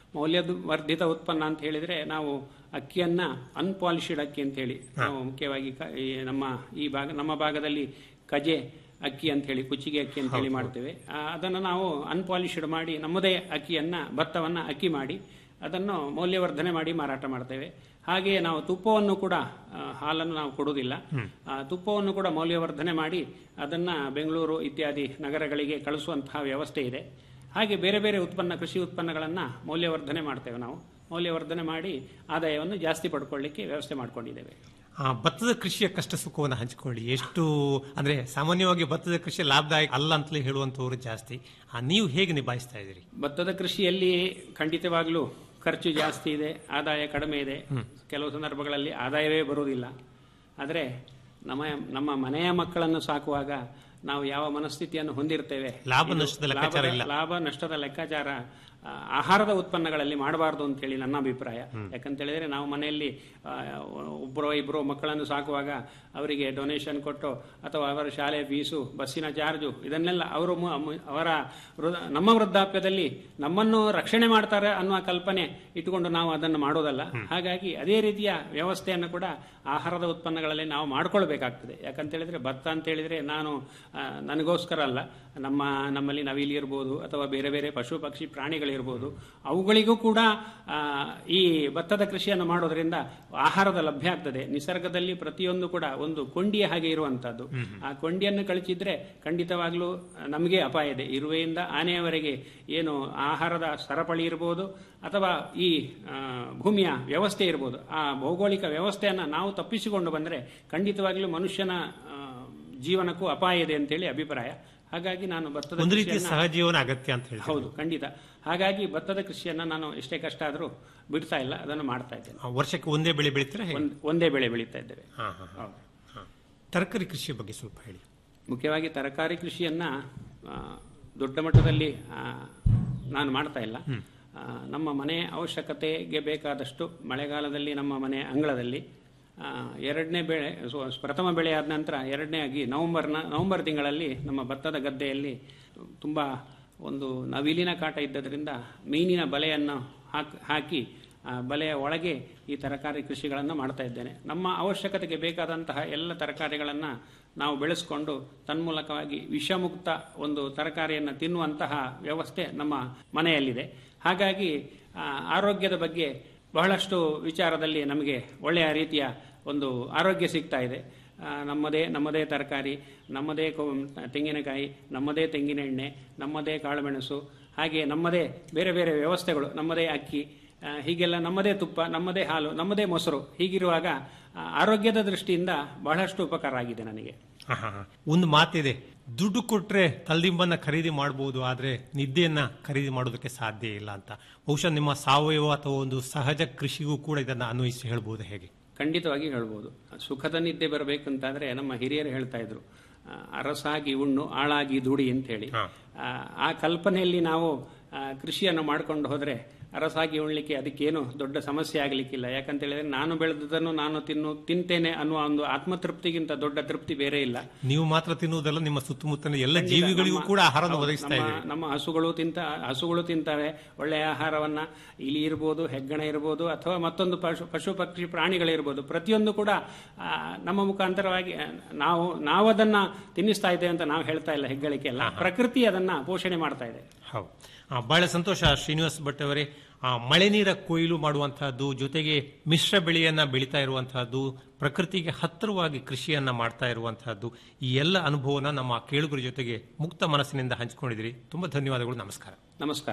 ಮೌಲ್ಯದ ವರ್ಧಿತ ಉತ್ಪನ್ನ ಅಂತ ಹೇಳಿದ್ರೆ ನಾವು ಅಕ್ಕಿಯನ್ನ ಅನ್ಪಾಲಿಶ್ಡ್ ಅಕ್ಕಿ ಅಂತ ಹೇಳಿ ನಾವು ಮುಖ್ಯವಾಗಿ ಕ- ಈ ನಮ್ಮ ಈ ಭಾಗ ನಮ್ಮ ಭಾಗದಲ್ಲಿ ಕಜೆ ಅಕ್ಕಿ ಅಂತ ಹೇಳಿ ಕುಚ್ಚಿಗೆ ಅಕ್ಕಿ ಅಂತ ಹೇಳಿ ಮಾಡ್ತೇವೆ ಆ, ಅದನ್ನು ನಾವು ಅನ್ಪಾಲಿಶ್ಡ್ ಮಾಡಿ ನಮ್ಮದೇ ಅಕ್ಕಿಯನ್ನ ಭತ್ತವನ್ನ ಅಕ್ಕಿ ಮಾಡಿ ಅದನ್ನು ಮೌಲ್ಯವರ್ಧನೆ ಮಾಡಿ ಮಾರಾಟ ಮಾಡ್ತೇವೆ ಹಾಗೆಯೇ ನಾವು ತುಪ್ಪವನ್ನು ಕೂಡ ಆ, ಹಾಲನ್ನು ನಾವು ಕೊಡುವುದಿಲ್ಲ ಆ, ತುಪ್ಪವನ್ನು ಕೂಡ ಮೌಲ್ಯವರ್ಧನೆ ಮಾಡಿ ಅದನ್ನ ಬೆಂಗಳೂರು ಇತ್ಯಾದಿ ನಗರಗಳಿಗೆ ಕಳಿಸುವಂತಹ ವ್ಯವಸ್ಥೆ ಇದೆ ಹಾಗೆ ಬೇರೆ ಬೇರೆ ಉತ್ಪನ್ನ ಕೃಷಿ ಉತ್ಪನ್ನಗಳನ್ನು ಮೌಲ್ಯವರ್ಧನೆ ಮಾಡ್ತೇವೆ ನಾವು ಮೌಲ್ಯವರ್ಧನೆ ಮಾಡಿ ಆದಾಯವನ್ನು ಜಾಸ್ತಿ ಪಡ್ಕೊಳ್ಳಿಕ್ಕೆ ವ್ಯವಸ್ಥೆ ಮಾಡ್ಕೊಂಡಿದ್ದೇವೆ ಆ, ಭತ್ತದ ಕೃಷಿಯ ಕಷ್ಟ ಸುಖವನ್ನು ಹಂಚಿಕೊಳ್ಳಿ ಎಷ್ಟು ಅಂದ್ರೆ ಸಾಮಾನ್ಯವಾಗಿ ಭತ್ತದ ಕೃಷಿ ಲಾಭದಾಯಕ ಅಲ್ಲ ಅಂತಲೇ ಹೇಳುವಂತವರು ಜಾಸ್ತಿ ಆ, ನೀವು ಹೇಗೆ ನಿಭಾಯಿಸ್ತಾ ಇದ್ದೀರಿ ಭತ್ತದ ಕೃಷಿಯಲ್ಲಿ ಖಂಡಿತವಾಗ್ಲೂ ಖರ್ಚು ಜಾಸ್ತಿ ಇದೆ ಆದಾಯ ಕಡಿಮೆ ಇದೆ ಕೆಲವು ಸಂದರ್ಭಗಳಲ್ಲಿ ಆದಾಯವೇ ಬರುವುದಿಲ್ಲ ಆದರೆ ನಮ್ಮ ನಮ್ಮ ಮನೆಯ ಮಕ್ಕಳನ್ನು ಸಾಕುವಾಗ ನಾವು ಯಾವ ಮನಸ್ಥಿತಿಯನ್ನು ಹೊಂದಿರ್ತೇವೆ ಲಾಭ ಇದು ನಷ್ಟದ ಲೆಕ್ಕಾಚಾರ ಲಾಭದ- ಇಲ್ಲ. ಲಾಭ ನಷ್ಟದ ಲೆಕ್ಕಾಚಾರ ಆ, ಆಹಾರದ ಉತ್ಪನ್ನಗಳಲ್ಲಿ ಮಾಡಬಾರದು ಅಂತ ಹೇಳಿ ನನ್ನ ಅಭಿಪ್ರಾಯ ಯಾಕಂತ ಹೇಳಿದ್ರೆ ನಾವು ಮನೆಯಲ್ಲಿ ಆ, ಒಬ್ಬರೋ ಇಬ್ಬರೋ ಮಕ್ಕಳನ್ನು ಸಾಕುವಾಗ ಅವರಿಗೆ ಡೊನೇಷನ್ ಕೊಟ್ಟು ಅಥವಾ ಅವರ ಶಾಲೆ ಫೀಸು ಬಸ್ಸಿನ ಚಾರ್ಜು ಇದನ್ನೆಲ್ಲ ಅವರು ಮು- ಮು- ಅವರ ವೃದ್ಧ- ನಮ್ಮ ವೃದ್ಧಾಪ್ಯದಲ್ಲಿ ನಮ್ಮನ್ನು ರಕ್ಷಣೆ ಮಾಡ್ತಾರೆ ಅನ್ನುವ ಕಲ್ಪನೆ ಇಟ್ಟುಕೊಂಡು ನಾವು ಅದನ್ನು ಮಾಡೋದಲ್ಲ ಹಾಗಾಗಿ ಅದೇ ರೀತಿಯ ವ್ಯವಸ್ಥೆಯನ್ನು ಕೂಡ ಆಹಾರದ ಉತ್ಪನ್ನಗಳಲ್ಲಿ ನಾವು ಮಾಡ್ಕೊಳ್ಬೇಕಾಗ್ತದೆ ಯಾಕಂತ ಹೇಳಿದ್ರೆ ಭತ್ತ ಅಂತ ಹೇಳಿದ್ರೆ ನಾನು ಆ, ನನಗೋಸ್ಕರ ಅಲ್ಲ ನಮ್ಮ ನಮ್ಮಲ್ಲಿ ನವಿಲಿ ಇರ್ಬೋದು ಅಥವಾ ಬೇರೆ ಬೇರೆ ಪಶು ಪಕ್ಷಿ ಪ್ರಾಣಿಗಳಿರ್ಬೋದು ಅವುಗಳಿಗೂ ಕೂಡ ಆ, ಈ ಭತ್ತದ ಕೃಷಿಯನ್ನು ಮಾಡೋದ್ರಿಂದ ಆಹಾರದ ಲಭ್ಯ ಆಗ್ತದೆ ನಿಸರ್ಗದಲ್ಲಿ ಪ್ರತಿಯೊಂದು ಕೂಡ ಒಂದು ಕೊಂಡಿಯ ಹಾಗೆ ಇರುವಂತದ್ದು ಆ ಕೊಂಡಿಯನ್ನು ಕಳಚಿದ್ರೆ ಖಂಡಿತವಾಗ್ಲೂ ನಮಗೆ ಅಪಾಯ ಇದೆ ಇರುವೆಯಿಂದ ಆನೆಯವರೆಗೆ ಏನು ಆಹಾರದ ಸರಪಳಿ ಇರ್ಬೋದು ಅಥವಾ ಈ ಆ, ಭೂಮಿಯ ವ್ಯವಸ್ಥೆ ಇರ್ಬೋದು ಆ ಭೌಗೋಳಿಕ ವ್ಯವಸ್ಥೆಯನ್ನು ನಾವು ತಪ್ಪಿಸಿಕೊಂಡು ಬಂದರೆ ಖಂಡಿತವಾಗ್ಲೂ ಮನುಷ್ಯನ ಆ, ಜೀವನಕ್ಕೂ ಅಪಾಯ ಇದೆ ಅಂತೇಳಿ ಅಭಿಪ್ರಾಯ ಹಾಗಾಗಿ ನಾನು ಭತ್ತದ ಒಂದು ರೀತಿಯ ಕೃಷಿಯನ್ನ- ಸಹಜೀವನ ಅಗತ್ಯ ಅಂತ ಹೇಳಿ ಹೌದು ಖಂಡಿತ ಹಾಗಾಗಿ ಭತ್ತದ ಕೃಷಿಯನ್ನ ನಾನು ಎಷ್ಟೇ ಕಷ್ಟ ಆದರೂ ಬಿಡ್ತಾ ಇಲ್ಲ ಅದನ್ನು ಮಾಡ್ತಾ ಇದ್ದೇನೆ ವರ್ಷಕ್ಕೆ ಒಂದೇ ಬೆಳೆ ಬೆಳಿತೀರಾ ಹೇಗೆ? ಒಂದ್- ಒಂದೇ ಬೆಳೆ ಬೆಳೀತಾ ಇದ್ದೇವೆ ಹಾ, ಹಾ, ಹಾ. ಹೌದು. ಹಾ. ತರಕಾರಿ ಕೃಷಿಯ ಬಗ್ಗೆ ಸ್ವಲ್ಪ ಹೇಳಿ ಮುಖ್ಯವಾಗಿ ತರಕಾರಿ ಕೃಷಿಯನ್ನ ಆ, ದೊಡ್ಡ ಮಟ್ಟದಲ್ಲಿ ಆ, ನಾನು ಮಾಡ್ತಾ ಇಲ್ಲ ಆ, ನಮ್ಮ ಮನೆ ಅವಶ್ಯಕತೆಗೆ ಬೇಕಾದಷ್ಟು ಮಳೆಗಾಲದಲ್ಲಿ ನಮ್ಮ ಮನೆ ಅಂಗಳದಲ್ಲಿ ಆ, ಎರಡನೇ ಬೆಳೆ ಸೊ- ಪ್ರಥಮ ಬೆಳೆ ಆದ ನಂತರ ಎರಡನೇ ಆಗಿ ನವೆಂಬರ್ನ ನವೆಂಬರ್ ತಿಂಗಳಲ್ಲಿ ನಮ್ಮ ಭತ್ತದ ಗದ್ದೆಯಲ್ಲಿ ತುಂಬ ಒಂದು ನವಿಲಿನ ಕಾಟ ಇದ್ದದರಿಂದ ಮೀನಿನ ಬಲೆಯನ್ನು ಹಾಕ್ ಹಾಕಿ ಆ ಬಲೆಯ ಒಳಗೆ ಈ ತರಕಾರಿ ಕೃಷಿಗಳನ್ನು ಮಾಡ್ತಾ ಇದ್ದೇನೆ ನಮ್ಮ ಅವಶ್ಯಕತೆಗೆ ಬೇಕಾದಂತಹ ಎಲ್ಲ ತರಕಾರಿಗಳನ್ನು ನಾವು ಬೆಳೆಸ್ಕೊಂಡು ತನ್ಮೂಲಕವಾಗಿ ವಿಷಮುಕ್ತ ಒಂದು ತರಕಾರಿಯನ್ನು ತಿನ್ನುವಂತಹ ವ್ಯವಸ್ಥೆ ನಮ್ಮ ಮನೆಯಲ್ಲಿದೆ ಹಾಗಾಗಿ ಆ, ಆರೋಗ್ಯದ ಬಗ್ಗೆ ಬಹಳಷ್ಟು ವಿಚಾರದಲ್ಲಿ ನಮಗೆ ಒಳ್ಳೆಯ ರೀತಿಯ ಒಂದು ಆರೋಗ್ಯ ಸಿಗ್ತಾ ಇದೆ ಆ, ನಮ್ಮದೇ ನಮ್ಮದೇ ತರಕಾರಿ ನಮ್ಮದೇ ಕೊ- ತೆಂಗಿನಕಾಯಿ ನಮ್ಮದೇ ತೆಂಗಿನ ಎಣ್ಣೆ ನಮ್ಮದೇ ಕಾಳುಮೆಣಸು ಹಾಗೆ ನಮ್ಮದೇ ಬೇರೆ ಬೇರೆ ವ್ಯವಸ್ಥೆಗಳು ನಮ್ಮದೇ ಅಕ್ಕಿ ಆ, ಹೀಗೆಲ್ಲ ನಮ್ಮದೇ ತುಪ್ಪ ನಮ್ಮದೇ ಹಾಲು ನಮ್ಮದೇ ಮೊಸರು ಹೀಗಿರುವಾಗ ಆ, ಆರೋಗ್ಯದ ದೃಷ್ಟಿಯಿಂದ ಬಹಳಷ್ಟು ಉಪಕಾರ ಆಗಿದೆ ನನಗೆ ಹಾ, ಹಾ, ಹಾ. ಒಂದು ಮಾತಿದೆ ದುಡ್ಡು ಕೊಟ್ರೆ ತಲ್ದಿಂಬನ್ನ ಖರೀದಿ ಮಾಡಬಹುದು ಆದ್ರೆ ನಿದ್ದೆಯನ್ನ ಖರೀದಿ ಮಾಡೋದಕ್ಕೆ ಸಾಧ್ಯ ಇಲ್ಲ ಅಂತ ಬಹುಶಃ ನಿಮ್ಮ ಸಾವಯವ ಅಥವಾ ಒಂದು ಸಹಜ ಕೃಷಿಗೂ ಕೂಡ ಇದನ್ನ ಅನ್ವಯಿಸಿ ಹೇಳ್ಬೋದು ಹೇಗೆ ಖಂಡಿತವಾಗಿ ಹೇಳ್ಬೋದು ಸುಖದ ನಿದ್ದೆ ಬರಬೇಕಂತಾದ್ರೆ ನಮ್ಮ ಹಿರಿಯರು ಹೇಳ್ತಾ ಇದ್ರು ಆ, ಅರಸಾಗಿ ಉಣ್ಣು ಆಳಾಗಿ ದುಡಿ ಅಂತ ಹೇಳಿ ಹಾ. ಆ, ಆ ಕಲ್ಪನೆಯಲ್ಲಿ ನಾವು ಆ, ಕೃಷಿಯನ್ನು ಮಾಡ್ಕೊಂಡು ಹೋದ್ರೆ ಅರಸಾಗಿ ಉಣ್ಲಿಕ್ಕೆ ಅದಕ್ಕೇನು ದೊಡ್ಡ ಸಮಸ್ಯೆ ಆಗಲಿಕ್ಕಿಲ್ಲ ಯಾಕಂತ ಹೇಳಿದ್ರೆ ನಾನು ಬೆಳೆದದನ್ನು ನಾನು ತಿನ್ನು ತಿಂತೇನೆ ಅನ್ನುವ ಒಂದು ಆತ್ಮತೃಪ್ತಿಗಿಂತ ದೊಡ್ಡ ತೃಪ್ತಿ ಬೇರೆ ಇಲ್ಲ ನೀವು ಮಾತ್ರ ತಿನ್ನುವುದಲ್ಲ ನಿಮ್ಮ ಸುತ್ತಮುತ್ತಲಿನ ಎಲ್ಲ ಜೀವಿಗಳಿಗೂ ನಮ್ಮ- ಕೂಡ ಆಹಾರವನ್ನು ಹೌದು, ಒದಗಿಸ್ತಾ ನಮ್ಮ- ಇದ್ದೀರಿ ನಮ್ಮ ಹಸುಗಳು ತಿಂತ ಹಸುಗಳು ತಿಂತವೆ ಒಳ್ಳೆಯ ಆಹಾರವನ್ನ ಇಲಿ ಇರ್ಬೋದು ಹೆಗ್ಗಣ ಇರ್ಬೋದು ಅಥವಾ ಮತ್ತೊಂದು ಪಶು ಪಶು ಪಕ್ಷಿ ಪ್ರಾಣಿಗಳಿರ್ಬೋದು ಪ್ರತಿಯೊಂದು ಕೂಡ ಆ, ನಮ್ಮ ಮುಖಾಂತರವಾಗಿ ಆ, ನಾವು ನಾವು ಅದನ್ನ ತಿನ್ನಿಸ್ತಾ ಇದ್ದೇವೆ ಅಂತ ನಾವು ಹೇಳ್ತಾ ಇಲ್ಲ ಹೆಗ್ಗಳಿಕೆ ಅಲ್ಲ ಪ್ರಕೃತಿ ಅದನ್ನ ಪೋಷಣೆ ಮಾಡ್ತಾ ಇದೆ ಹೌದು ಆ, ಬಹಳ ಸಂತೋಷ ಶ್ರೀನಿವಾಸ್ ಭಟ್ ಅವರೇ ಆ, ಮಳೆ ನೀರ ಕೊಯ್ಲು ಮಾಡುವಂತಹದ್ದು ಜೊತೆಗೆ ಮಿಶ್ರ ಬೆಳೆಯನ್ನ ಬೆಳೀತಾ ಇರುವಂತಹದ್ದು ಪ್ರಕೃತಿಗೆ ಹತ್ತಿರವಾಗಿ ಕೃಷಿಯನ್ನ ಮಾಡ್ತಾ ಇರುವಂತಹದ್ದು ಈ ಎಲ್ಲ ಅನುಭವನ ನಮ್ಮ ಕೇಳುಗರ ಜೊತೆಗೆ ಮುಕ್ತ ಮನಸ್ಸಿನಿಂದ ಹಂಚಿಕೊಂಡಿದ್ದೀರಿ ತುಂಬಾ ಧನ್ಯವಾದಗಳು ನಮಸ್ಕಾರ ನಮಸ್ಕಾರ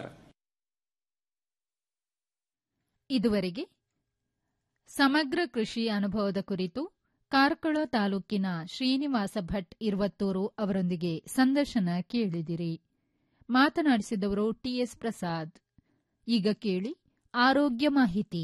ಇದುವರೆಗೆ ಸಮಗ್ರ ಕೃಷಿ ಅನುಭವದ ಕುರಿತು ಕಾರ್ಕಳ ತಾಲೂಕಿನ ಶ್ರೀನಿವಾಸ ಭಟ್ ಇರುವತ್ತೂರು ಅವರೊಂದಿಗೆ ಸಂದರ್ಶನ ಕೇಳಿದಿರಿ ಮಾತನಾಡಿಸಿದವರು ಟಿಎಸ್ ಪ್ರಸಾದ್ ಈಗ ಕೇಳಿ ಆರೋಗ್ಯ ಮಾಹಿತಿ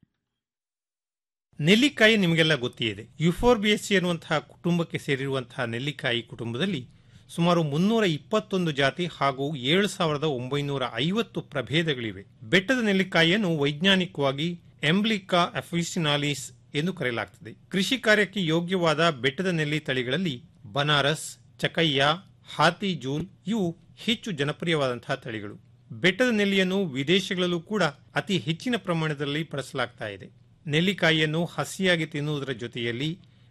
ನೆಲ್ಲಿಕಾಯಿ ನಿಮಗೆಲ್ಲ ಗೊತ್ತಿದೆ ಯುಫೋರ್ಬಿಯಸಿ ಎನ್ನುವಂತಹ ಕುಟುಂಬಕ್ಕೆ ಸೇರಿರುವಂತಹ ನೆಲ್ಲಿಕಾಯಿ ಕುಟುಂಬದಲ್ಲಿ ಸುಮಾರು ಮುನ್ನೂರ ಇಪ್ಪತ್ತೊಂದು ಜಾತಿ ಹಾಗೂ ಏಳು ಸಾವಿರದ ಒಂಬೈನೂರ ಐವತ್ತು ಪ್ರಭೇದಗಳಿವೆ ಬೆಟ್ಟದ ನೆಲ್ಲಿಕಾಯಿಯನ್ನು ವೈಜ್ಞಾನಿಕವಾಗಿ ಎಂಬ್ಲಿಕಾ ಅಫಿಸಿನಾಲಿಸ್ ಎಂದು ಕರೆಯಲಾಗುತ್ತದೆ ಕೃಷಿ ಕಾರ್ಯಕ್ಕೆ ಯೋಗ್ಯವಾದ ಬೆಟ್ಟದ ನೆಲ್ಲಿ ತಳಿಗಳಲ್ಲಿ ಬನಾರಸ್ ಚಕಯ್ಯ ಹಾತಿ ಜೂಲ್ ಇವು ಹೆಚ್ಚು ಜನಪ್ರಿಯವಾದಂತಹ ತಳಿಗಳು ಬೆಟ್ಟದ ನೆಲ್ಲಿಯನ್ನು ವಿದೇಶಗಳಲ್ಲೂ ಕೂಡ ಅತಿ ಹೆಚ್ಚಿನ ಪ್ರಮಾಣದಲ್ಲಿ ಬಳಸಲಾಗ್ತಾ ಇದೆ ನೆಲ್ಲಿಕಾಯಿಯನ್ನು ಹಸಿಯಾಗಿ ತಿನ್ನುವುದರ ಜೊತೆಯಲ್ಲಿ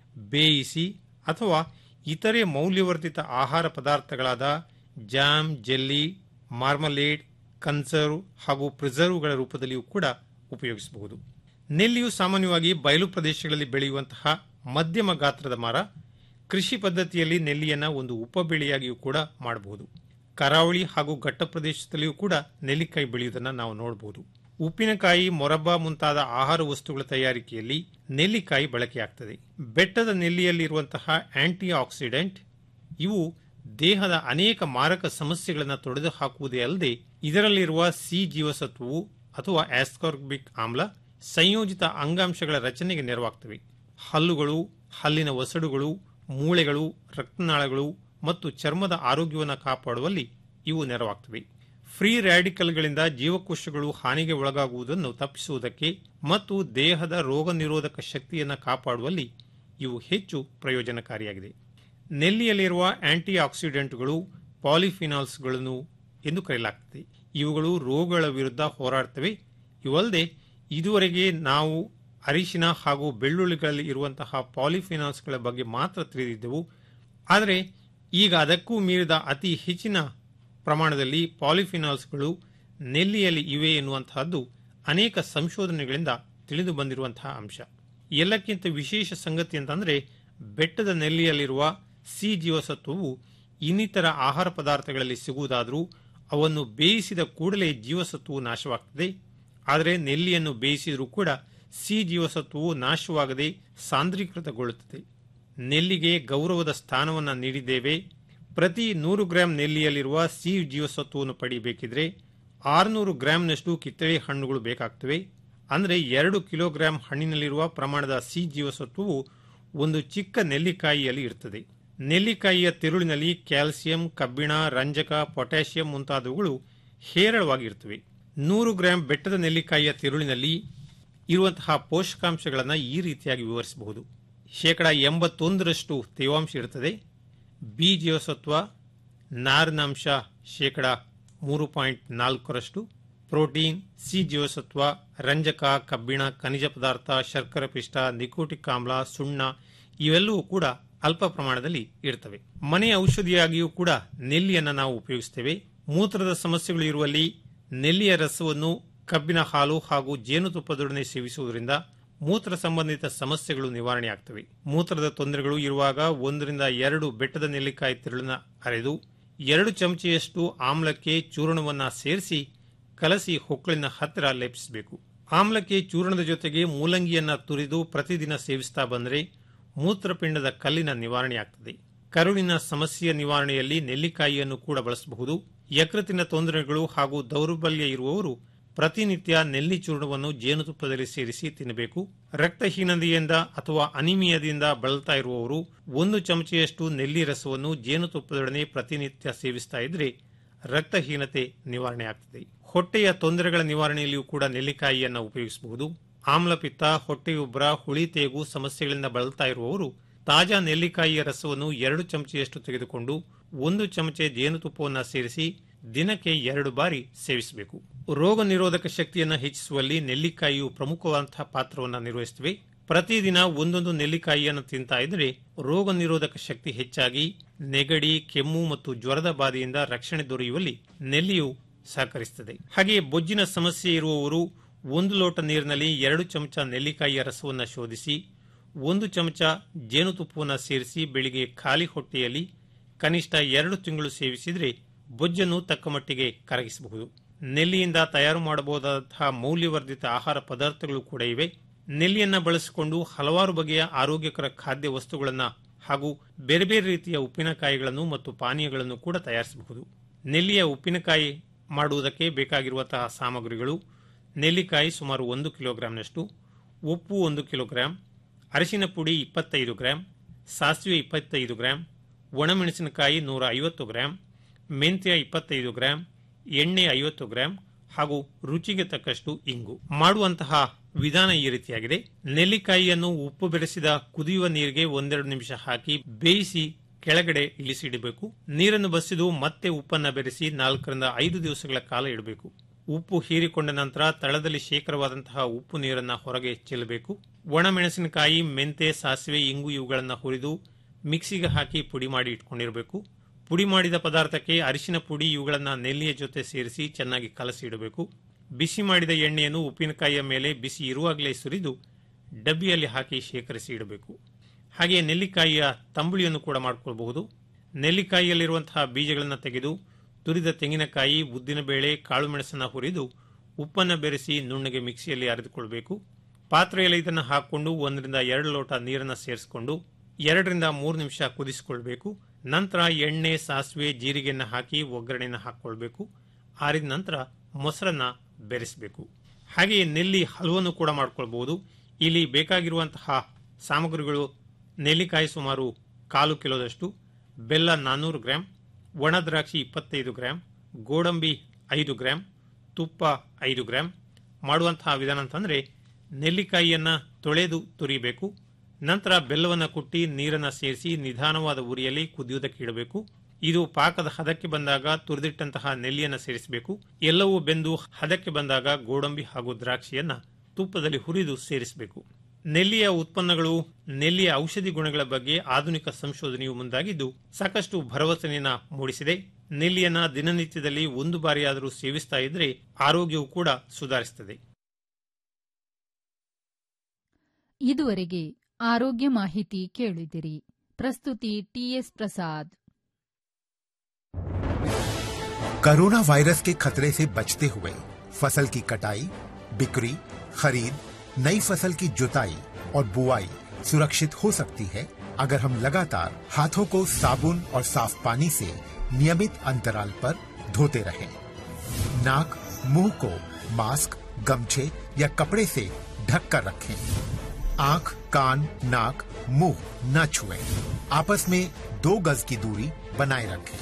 ಬೇಯಿಸಿ ಅಥವಾ ಇತರೆ ಮೌಲ್ಯವರ್ಧಿತ ಆಹಾರ ಪದಾರ್ಥಗಳಾದ ಜಾಮ್ ಜೆಲ್ಲಿ ಮಾರ್ಮಲೇಡ್ ಕನ್ಸರ್ವ್ ಹಾಗೂ ಪ್ರಿಸರ್ವ್ಗಳ ರೂಪದಲ್ಲಿಯೂ ಕೂಡ ಉಪಯೋಗಿಸಬಹುದು ನೆಲ್ಲಿಯು ಸಾಮಾನ್ಯವಾಗಿ ಬಯಲು ಪ್ರದೇಶಗಳಲ್ಲಿ ಬೆಳೆಯುವಂತಹ ಮಧ್ಯಮ ಗಾತ್ರದ ಮರ ಕೃಷಿ ಪದ್ಧತಿಯಲ್ಲಿ ನೆಲ್ಲಿಯನ್ನ ಒಂದು ಉಪಬೆಳೆಯಾಗಿಯೂ ಕೂಡ ಮಾಡಬಹುದು ಕರಾವಳಿ ಹಾಗೂ ಘಟ್ಟ ಪ್ರದೇಶದಲ್ಲಿಯೂ ಕೂಡ ನೆಲ್ಲಿಕಾಯಿ ಬೆಳೆಯುವುದನ್ನು ನಾವು ನೋಡಬಹುದು ಉಪ್ಪಿನಕಾಯಿ ಮೊರಬ್ಬ ಮುಂತಾದ ಆಹಾರ ವಸ್ತುಗಳ ತಯಾರಿಕೆಯಲ್ಲಿ ನೆಲ್ಲಿಕಾಯಿ ಬಳಕೆಯಾಗ್ತದೆ ಬೆಟ್ಟದ ನೆಲ್ಲಿಯಲ್ಲಿರುವಂತಹ ಆಂಟಿ ಆಕ್ಸಿಡೆಂಟ್ ಇವು ದೇಹದ ಅನೇಕ ಮಾರಕ ಸಮಸ್ಯೆಗಳನ್ನು ತೊಡೆದು ಹಾಕುವುದೇ ಅಲ್ಲದೆ ಇದರಲ್ಲಿರುವ ಸಿ ಜೀವಸತ್ವವು ಅಥವಾ ಆಸ್ಕಾರ್ಬಿಕ್ ಆಮ್ಲ ಸಂಯೋಜಿತ ಅಂಗಾಂಶಗಳ ರಚನೆಗೆ ನೆರವಾಗ್ತವೆ ಹಲ್ಲುಗಳು ಹಲ್ಲಿನ ಒಸಡುಗಳು ಮೂಳೆಗಳು ರಕ್ತನಾಳಗಳು ಮತ್ತು ಚರ್ಮದ ಆರೋಗ್ಯವನ್ನು ಕಾಪಾಡುವಲ್ಲಿ ಇವು ನೆರವಾಗ್ತವೆ ಫ್ರೀ ರ್ಯಾಡಿಕಲ್ಗಳಿಂದ ಜೀವಕೋಶಗಳು ಹಾನಿಗೆ ಒಳಗಾಗುವುದನ್ನು ತಪ್ಪಿಸುವುದಕ್ಕೆ ಮತ್ತು ದೇಹದ ರೋಗ ನಿರೋಧಕ ಶಕ್ತಿಯನ್ನು ಕಾಪಾಡುವಲ್ಲಿ ಇವು ಹೆಚ್ಚು ಪ್ರಯೋಜನಕಾರಿಯಾಗಿದೆ ನೆಲ್ಲಿಯಲ್ಲಿರುವ ಆಂಟಿ ಆಕ್ಸಿಡೆಂಟ್ಗಳು ಪಾಲಿಫಿನಾಲ್ಸ್ಗಳನ್ನು ಎಂದು ಕರೆಯಲಾಗುತ್ತದೆ ಇವುಗಳು ರೋಗಗಳ ವಿರುದ್ಧ ಹೋರಾಡ್ತವೆ ಇವಲ್ಲದೆ ಇದುವರೆಗೆ ನಾವು ಅರಿಶಿನ ಹಾಗೂ ಬೆಳ್ಳುಳ್ಳಿಗಳಲ್ಲಿ ಇರುವಂತಹ ಪಾಲಿಫಿನಾಲ್ಸ್ಗಳ ಬಗ್ಗೆ ಮಾತ್ರ ತಿಳಿದಿದ್ದೆವು ಆದರೆ ಈಗ ಅದಕ್ಕೂ ಮೀರಿದ ಅತಿ ಹೆಚ್ಚಿನ ಪ್ರಮಾಣದಲ್ಲಿ ಪಾಲಿಫಿನಾಲ್ಸ್ಗಳು ನೆಲ್ಲಿಯಲ್ಲಿ ಇವೆ ಎನ್ನುವಂತಹದ್ದು ಅನೇಕ ಸಂಶೋಧನೆಗಳಿಂದ ತಿಳಿದು ಬಂದಿರುವಂತಹ ಅಂಶ ಎಲ್ಲಕ್ಕಿಂತ ವಿಶೇಷ ಸಂಗತಿ ಅಂತಂದ್ರೆ ಬೆಟ್ಟದ ನೆಲ್ಲಿಯಲ್ಲಿರುವ ಸಿ ಜೀವಸತ್ವವು ಇನ್ನಿತರ ಆಹಾರ ಪದಾರ್ಥಗಳಲ್ಲಿ ಸಿಗುವುದಾದರೂ ಅವನ್ನು ಬೇಯಿಸಿದ ಕೂಡಲೇ ಜೀವಸತ್ವವು ನಾಶವಾಗ್ತದೆ ಆದರೆ ನೆಲ್ಲಿಯನ್ನು ಬೇಯಿಸಿದರೂ ಕೂಡ ಸಿ ಜೀವಸತ್ವವು ನಾಶವಾಗದೆ ಸಾಂದ್ರೀಕೃತಗೊಳ್ಳುತ್ತದೆ ನೆಲ್ಲಿಗೆ ಗೌರವದ ಸ್ಥಾನವನ್ನು ನೀಡಿದ್ದೇವೆ ಪ್ರತಿ ನೂರು ಗ್ರಾಂ ನೆಲ್ಲಿಯಲ್ಲಿರುವ ಸಿ ಜೀವಸತ್ವವನ್ನು ಪಡೆಯಬೇಕಿದ್ರೆ ಆರುನೂರು ಗ್ರಾಂನಷ್ಟು ಕಿತ್ತಳೆ ಹಣ್ಣುಗಳು ಬೇಕಾಗ್ತವೆ ಅಂದರೆ ಎರಡು ಕಿಲೋಗ್ರಾಂ ಹಣ್ಣಿನಲ್ಲಿರುವ ಪ್ರಮಾಣದ ಸಿ ಜೀವಸತ್ವವು ಒಂದು ಚಿಕ್ಕ ನೆಲ್ಲಿಕಾಯಿಯಲ್ಲಿ ಇರ್ತದೆ ನೆಲ್ಲಿಕಾಯಿಯ ತಿರುಳಿನಲ್ಲಿ ಕ್ಯಾಲ್ಸಿಯಂ ಕಬ್ಬಿಣ ರಂಜಕ ಪೊಟ್ಯಾಷಿಯಂ ಮುಂತಾದವುಗಳು ಹೇರಳವಾಗಿರ್ತವೆ ನೂರು ಗ್ರಾಂ ಬೆಟ್ಟದ ನೆಲ್ಲಿಕಾಯಿಯ ತಿರುಳಿನಲ್ಲಿ ಇರುವಂತಹ ಪೋಷಕಾಂಶಗಳನ್ನು ಈ ರೀತಿಯಾಗಿ ವಿವರಿಸಬಹುದು ಶೇಕಡ ಎಂಬತ್ತೊಂದರಷ್ಟು ತೇವಾಂಶ ಇರುತ್ತದೆ ಬಿ ಜೀವಸತ್ವ ನಾರಿನಾಂಶ ಶೇಕಡ ಮೂರು ಪಾಯಿಂಟ್ ನಾಲ್ಕರಷ್ಟು ಪ್ರೋಟೀನ್ ಸಿ ಜೀವಸತ್ವ ರಂಜಕ ಕಬ್ಬಿಣ ಖನಿಜ ಪದಾರ್ಥ ಶರ್ಕರ ಪಿಷ್ಟ ನಿಕೋಟಿಕ್ ಆಮ್ಲ ಸುಣ್ಣ ಇವೆಲ್ಲವೂ ಕೂಡ ಅಲ್ಪ ಪ್ರಮಾಣದಲ್ಲಿ ಇರ್ತವೆ ಮನೆ ಔಷಧಿಯಾಗಿಯೂ ಕೂಡ ನೆಲ್ಲಿಯನ್ನು ನಾವು ಉಪಯೋಗಿಸ್ತೇವೆ ಮೂತ್ರದ ಸಮಸ್ಯೆಗಳು ಇರುವಲ್ಲಿ ನೆಲ್ಲಿಯ ರಸವನ್ನು ಕಬ್ಬಿನ ಹಾಲು ಹಾಗೂ ಜೇನುತುಪ್ಪದೊಡನೆ ಸೇವಿಸುವುದರಿಂದ ಮೂತ್ರ ಸಂಬಂಧಿತ ಸಮಸ್ಯೆಗಳು ನಿವಾರಣೆಯಾಗ್ತವೆ ಮೂತ್ರದ ತೊಂದರೆಗಳು ಇರುವಾಗ ಒಂದರಿಂದ ಎರಡು ಬೆಟ್ಟದ ನೆಲ್ಲಿಕಾಯಿ ತಿರುಳನ್ನ ಅರೆದು ಎರಡು ಚಮಚೆಯಷ್ಟು ಆಮ್ಲಕ್ಕೆ ಚೂರ್ಣವನ್ನ ಸೇರಿಸಿ ಕಲಸಿ ಹೊಕ್ಕಳಿನ ಹತ್ತಿರ ಲೇಪಿಸಬೇಕು ಆಮ್ಲಕ್ಕೆ ಚೂರ್ಣದ ಜೊತೆಗೆ ಮೂಲಂಗಿಯನ್ನ ತುರಿದು ಪ್ರತಿದಿನ ಸೇವಿಸ್ತಾ ಬಂದರೆ ಮೂತ್ರಪಿಂಡದ ಕಲ್ಲಿನ ನಿವಾರಣೆಯಾಗ್ತದೆ ಕರುಳಿನ ಸಮಸ್ಯೆಯ ನಿವಾರಣೆಯಲ್ಲಿ ನೆಲ್ಲಿಕಾಯಿಯನ್ನು ಕೂಡ ಬಳಸಬಹುದು ಯಕೃತಿನ ತೊಂದರೆಗಳು ಹಾಗೂ ದೌರ್ಬಲ್ಯ ಇರುವವರು ಪ್ರತಿನಿತ್ಯ ನೆಲ್ಲಿ ಚೂರ್ಣವನ್ನು ಜೇನುತುಪ್ಪದಲ್ಲಿ ಸೇರಿಸಿ ತಿನ್ನಬೇಕು ರಕ್ತಹೀನತೆಯಿಂದ ಅಥವಾ ಅನಿಮಿಯದಿಂದ ಬಳಲ್ತಾ ಇರುವವರು ಒಂದು ಚಮಚೆಯಷ್ಟು ನೆಲ್ಲಿ ರಸವನ್ನು ಜೇನುತುಪ್ಪದೊಡನೆ ಪ್ರತಿನಿತ್ಯ ಸೇವಿಸ್ತಾ ಇದ್ರೆ ರಕ್ತಹೀನತೆ ನಿವಾರಣೆ ಆಗ್ತದೆ ಹೊಟ್ಟೆಯ ತೊಂದರೆಗಳ ನಿವಾರಣೆಯಲ್ಲಿಯೂ ಕೂಡ ನೆಲ್ಲಿಕಾಯಿಯನ್ನು ಉಪಯೋಗಿಸಬಹುದು ಆಮ್ಲಪಿತ್ತ ಹೊಟ್ಟೆಯುಬ್ಬರ ಹುಳಿ ತೇಗು ಸಮಸ್ಯೆಗಳಿಂದ ಬಳಲ್ತಾ ಇರುವವರು ತಾಜಾ ನೆಲ್ಲಿಕಾಯಿಯ ರಸವನ್ನು ಎರಡು ಚಮಚೆಯಷ್ಟು ತೆಗೆದುಕೊಂಡು ಒಂದು ಚಮಚೆ ಜೇನುತುಪ್ಪವನ್ನು ಸೇರಿಸಿ ದಿನಕ್ಕೆ ಎರಡು ಬಾರಿ ಸೇವಿಸಬೇಕು ರೋಗ ನಿರೋಧಕ ಶಕ್ತಿಯನ್ನು ಹೆಚ್ಚಿಸುವಲ್ಲಿ ನೆಲ್ಲಿಕಾಯಿಯು ಪ್ರಮುಖವಾದಂತಹ ಪಾತ್ರವನ್ನು ನಿರ್ವಹಿಸುತ್ತವೆ ಪ್ರತಿದಿನ ಒಂದೊಂದು ನೆಲ್ಲಿಕಾಯಿಯನ್ನು ತಿಂತಾ ಇದ್ರೆ ರೋಗ ನಿರೋಧಕ ಶಕ್ತಿ ಹೆಚ್ಚಾಗಿ ನೆಗಡಿ ಕೆಮ್ಮು ಮತ್ತು ಜ್ವರದ ಬಾಧೆಯಿಂದ ರಕ್ಷಣೆ ದೊರೆಯುವಲ್ಲಿ ನೆಲ್ಲಿಯು ಸಹಕರಿಸುತ್ತದೆ ಹಾಗೆಯೇ ಬೊಜ್ಜಿನ ಸಮಸ್ಯೆ ಇರುವವರು ಒಂದು ಲೋಟ ನೀರಿನಲ್ಲಿ ಎರಡು ಚಮಚ ನೆಲ್ಲಿಕಾಯಿಯ ರಸವನ್ನು ಶೋಧಿಸಿ ಒಂದು ಚಮಚ ಜೇನುತುಪ್ಪವನ್ನು ಸೇರಿಸಿ ಬೆಳಿಗ್ಗೆ ಖಾಲಿ ಹೊಟ್ಟೆಯಲ್ಲಿ ಕನಿಷ್ಠ ಎರಡು ತಿಂಗಳು ಸೇವಿಸಿದರೆ ಬೊಜ್ಜನ್ನು ತಕ್ಕ ಮಟ್ಟಿಗೆ ಕರಗಿಸಬಹುದು ನೆಲ್ಲಿಯಿಂದ ತಯಾರು ಮಾಡಬಹುದಾದಂತಹ ಮೌಲ್ಯವರ್ಧಿತ ಆಹಾರ ಪದಾರ್ಥಗಳು ಕೂಡ ಇವೆ ನೆಲ್ಲಿಯನ್ನ ಬಳಸಿಕೊಂಡು ಹಲವಾರು ಬಗೆಯ ಆರೋಗ್ಯಕರ ಖಾದ್ಯ ವಸ್ತುಗಳನ್ನು ಹಾಗೂ ಬೇರೆ ಬೇರೆ ರೀತಿಯ ಉಪ್ಪಿನಕಾಯಿಗಳನ್ನು ಮತ್ತು ಪಾನೀಯಗಳನ್ನು ಕೂಡ ತಯಾರಿಸಬಹುದು ನೆಲ್ಲಿಯ ಉಪ್ಪಿನಕಾಯಿ ಮಾಡುವುದಕ್ಕೆ ಬೇಕಾಗಿರುವಂತಹ ಸಾಮಗ್ರಿಗಳು ನೆಲ್ಲಿಕಾಯಿ ಸುಮಾರು ಒಂದು ಕಿಲೋಗ್ರಾಂನಷ್ಟು ಉಪ್ಪು ಒಂದು ಕಿಲೋಗ್ರಾಂ ಅರಿಶಿನ ಪುಡಿ ಇಪ್ಪತ್ತೈದು ಗ್ರಾಂ ಸಾಸಿವೆ ಇಪ್ಪತ್ತೈದು ಗ್ರಾಂ ಒಣಮೆಣಸಿನಕಾಯಿ ನೂರ ಐವತ್ತು ಗ್ರಾಂ ಮೆಂತ್ಯ ಇಪ್ಪತ್ತೈದು ಗ್ರಾಂ ಎಣ್ಣೆ ಐವತ್ತು ಗ್ರಾಂ ಹಾಗೂ ರುಚಿಗೆ ತಕ್ಕಷ್ಟು ಇಂಗು ಮಾಡುವಂತಹ ವಿಧಾನ ಈ ರೀತಿಯಾಗಿದೆ ನೆಲ್ಲಿಕಾಯಿಯನ್ನು ಉಪ್ಪು ಬೆರೆಸಿದ ಕುದಿಯುವ ನೀರಿಗೆ ಒಂದೆರಡು ನಿಮಿಷ ಹಾಕಿ ಬೇಯಿಸಿ ಕೆಳಗಡೆ ಇಳಿಸಿಡಬೇಕು ನೀರನ್ನು ಬಸಿದು ಮತ್ತೆ ಉಪ್ಪನ್ನ ಬೆರೆಸಿ ನಾಲ್ಕರಿಂದ ಐದು ದಿವಸಗಳ ಕಾಲ ಇಡಬೇಕು ಉಪ್ಪು ಹೀರಿಕೊಂಡ ನಂತರ ತಳದಲ್ಲಿ ಶೇಖರವಾದಂತಹ ಉಪ್ಪು ನೀರನ್ನ ಹೊರಗೆ ಚೆಲ್ಲಬೇಕು ಒಣಮೆಣಸಿನಕಾಯಿ ಮೆಂತೆ ಸಾಸಿವೆ ಇಂಗು ಇವುಗಳನ್ನು ಹುರಿದು ಮಿಕ್ಸಿಗೆ ಹಾಕಿ ಪುಡಿ ಮಾಡಿ ಇಟ್ಕೊಂಡಿರಬೇಕು ಪುಡಿ ಮಾಡಿದ ಪದಾರ್ಥಕ್ಕೆ ಅರಿಶಿನ ಪುಡಿ ಇವುಗಳನ್ನು ನೆಲ್ಲಿಯ ಜೊತೆ ಸೇರಿಸಿ ಚೆನ್ನಾಗಿ ಕಲಸಿ ಇಡಬೇಕು ಬಿಸಿ ಮಾಡಿದ ಎಣ್ಣೆಯನ್ನು ಉಪ್ಪಿನಕಾಯಿಯ ಮೇಲೆ ಬಿಸಿ ಇರುವಾಗಲೇ ಸುರಿದು ಡಬ್ಬಿಯಲ್ಲಿ ಹಾಕಿ ಶೇಖರಿಸಿ ಇಡಬೇಕು ಹಾಗೆಯೇ ನೆಲ್ಲಿಕಾಯಿಯ ತಂಬುಳಿಯನ್ನು ಕೂಡ ಮಾಡಿಕೊಳ್ಳಬಹುದು ನೆಲ್ಲಿಕಾಯಿಯಲ್ಲಿರುವಂತಹ ಬೀಜಗಳನ್ನು ತೆಗೆದು ತುರಿದ ತೆಂಗಿನಕಾಯಿ ಉದ್ದಿನಬೇಳೆ ಕಾಳು ಮೆಣಸನ್ನು ಹುರಿದು ಉಪ್ಪನ್ನು ಬೆರೆಸಿ ನುಣ್ಣಗೆ ಮಿಕ್ಸಿಯಲ್ಲಿ ಅರೆದುಕೊಳ್ಬೇಕು ಪಾತ್ರೆಯಲ್ಲಿ ಇದನ್ನು ಹಾಕಿಕೊಂಡು ಒಂದರಿಂದ ಎರಡು ಲೋಟ ನೀರನ್ನು ಸೇರಿಸಿಕೊಂಡು ಎರಡರಿಂದ ಮೂರು ನಿಮಿಷ ಕುದಿಸಿಕೊಳ್ಬೇಕು ನಂತರ ಎಣ್ಣೆ ಸಾಸಿವೆ ಜೀರಿಗೆಯನ್ನು ಹಾಕಿ ಒಗ್ಗರಣೆಯನ್ನು ಹಾಕಿಕೊಳ್ಬೇಕು ಆರಿದ ನಂತರ ಮೊಸರನ್ನ ಬೆರೆಸಬೇಕು ಹಾಗೆಯೇ ನೆಲ್ಲಿ ಹಲವನ್ನು ಕೂಡ ಮಾಡ್ಕೊಳ್ಬಹುದು ಇಲ್ಲಿ ಬೇಕಾಗಿರುವಂತಹ ಸಾಮಗ್ರಿಗಳು ನೆಲ್ಲಿಕಾಯಿ ಸುಮಾರು ಕಾಲು ಕಿಲೋದಷ್ಟು ಬೆಲ್ಲ ನಾನ್ನೂರು ಗ್ರಾಂ ಒಣ ದ್ರಾಕ್ಷಿ ಇಪ್ಪತ್ತೈದು ಗ್ರಾಂ ಗೋಡಂಬಿ ಐದು ಗ್ರಾಂ ತುಪ್ಪ ಐದು ಗ್ರಾಂ ಮಾಡುವಂತಹ ವಿಧಾನ ಅಂತಂದ್ರೆ ನೆಲ್ಲಿಕಾಯಿಯನ್ನ ತೊಳೆದು ತುರಿಬೇಕು ನಂತರ ಬೆಲ್ಲವನ್ನು ಕುಟ್ಟಿ ನೀರನ್ನು ಸೇರಿಸಿ ನಿಧಾನವಾದ ಉರಿಯಲ್ಲಿ ಕುದಿಯುವುದಕ್ಕೆ ಇಡಬೇಕು ಇದು ಪಾಕದ ಹದಕ್ಕೆ ಬಂದಾಗ ತುರಿದಿಟ್ಟಂತಹ ನೆಲ್ಲಿಯನ್ನು ಸೇರಿಸಬೇಕು ಎಲ್ಲವೂ ಬೆಂದು ಹದಕ್ಕೆ ಬಂದಾಗ ಗೋಡಂಬಿ ಹಾಗೂ ದ್ರಾಕ್ಷಿಯನ್ನ ತುಪ್ಪದಲ್ಲಿ ಹುರಿದು ಸೇರಿಸಬೇಕು ನೆಲ್ಲಿಯ ಉತ್ಪನ್ನಗಳು ನೆಲ್ಲಿಯ ಔಷಧಿ ಗುಣಗಳ ಬಗ್ಗೆ ಆಧುನಿಕ ಸಂಶೋಧನೆಯು ಮುಂದಾಗಿದ್ದು ಸಾಕಷ್ಟು ಭರವಸೆಯನ್ನ ಮೂಡಿಸಿದೆ ನೆಲ್ಲಿಯನ್ನ ದಿನನಿತ್ಯದಲ್ಲಿ ಒಂದು ಬಾರಿಯಾದರೂ ಸೇವಿಸ್ತಾ ಇದ್ರೆ ಆರೋಗ್ಯವು ಕೂಡ ಸುಧಾರಿಸುತ್ತದೆ ಇದುವರೆಗೆ ಆರೋಗ್ಯ ಮಾಹಿತಿ ಕೇಳಿದಿರಿ ಪ್ರಸ್ತುತಿ ಟಿಎಸ್ ಪ್ರಸಾದ್ कोरोना वायरस के खतरे से बचते हुए फसल की कटाई बिक्री खरीद नई फसल की जुताई और बुआई सुरक्षित हो सकती है अगर हम लगातार हाथों को साबुन और साफ पानी से नियमित अंतराल पर धोते रहें। नाक मुंह को मास्क गमछे या कपड़े से ढक कर रखें आंख कान नाक मुंह न छुएं। आपस में दो गज की दूरी बनाए रखें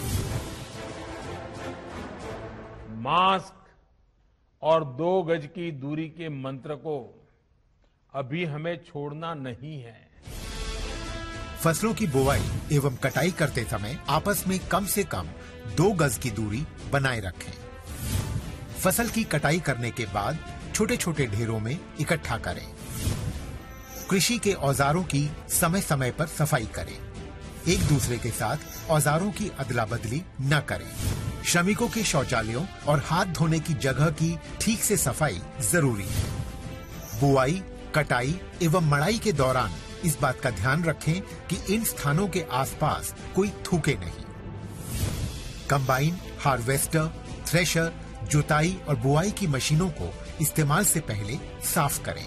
मास्क और दो गज की दूरी के मंत्र को अभी हमें छोड़ना नहीं है फसलों की बुवाई एवं कटाई करते समय आपस में कम से कम दो गज की दूरी बनाए रखें फसल की कटाई करने के बाद छोटे छोटे ढेरों में इकट्ठा करें कृषि के औजारों की समय समय पर सफाई करें एक दूसरे के साथ औजारों की अदला बदली न करें श्रमिकों के शौचालयों और हाथ धोने की जगह की ठीक से सफाई जरूरी है बुआई कटाई एवं मड़ाई के दौरान इस बात का ध्यान रखें कि इन स्थानों के आसपास कोई थूके नहीं कंबाइन हार्वेस्टर थ्रेशर जुताई और बुआई की मशीनों को इस्तेमाल से पहले साफ करें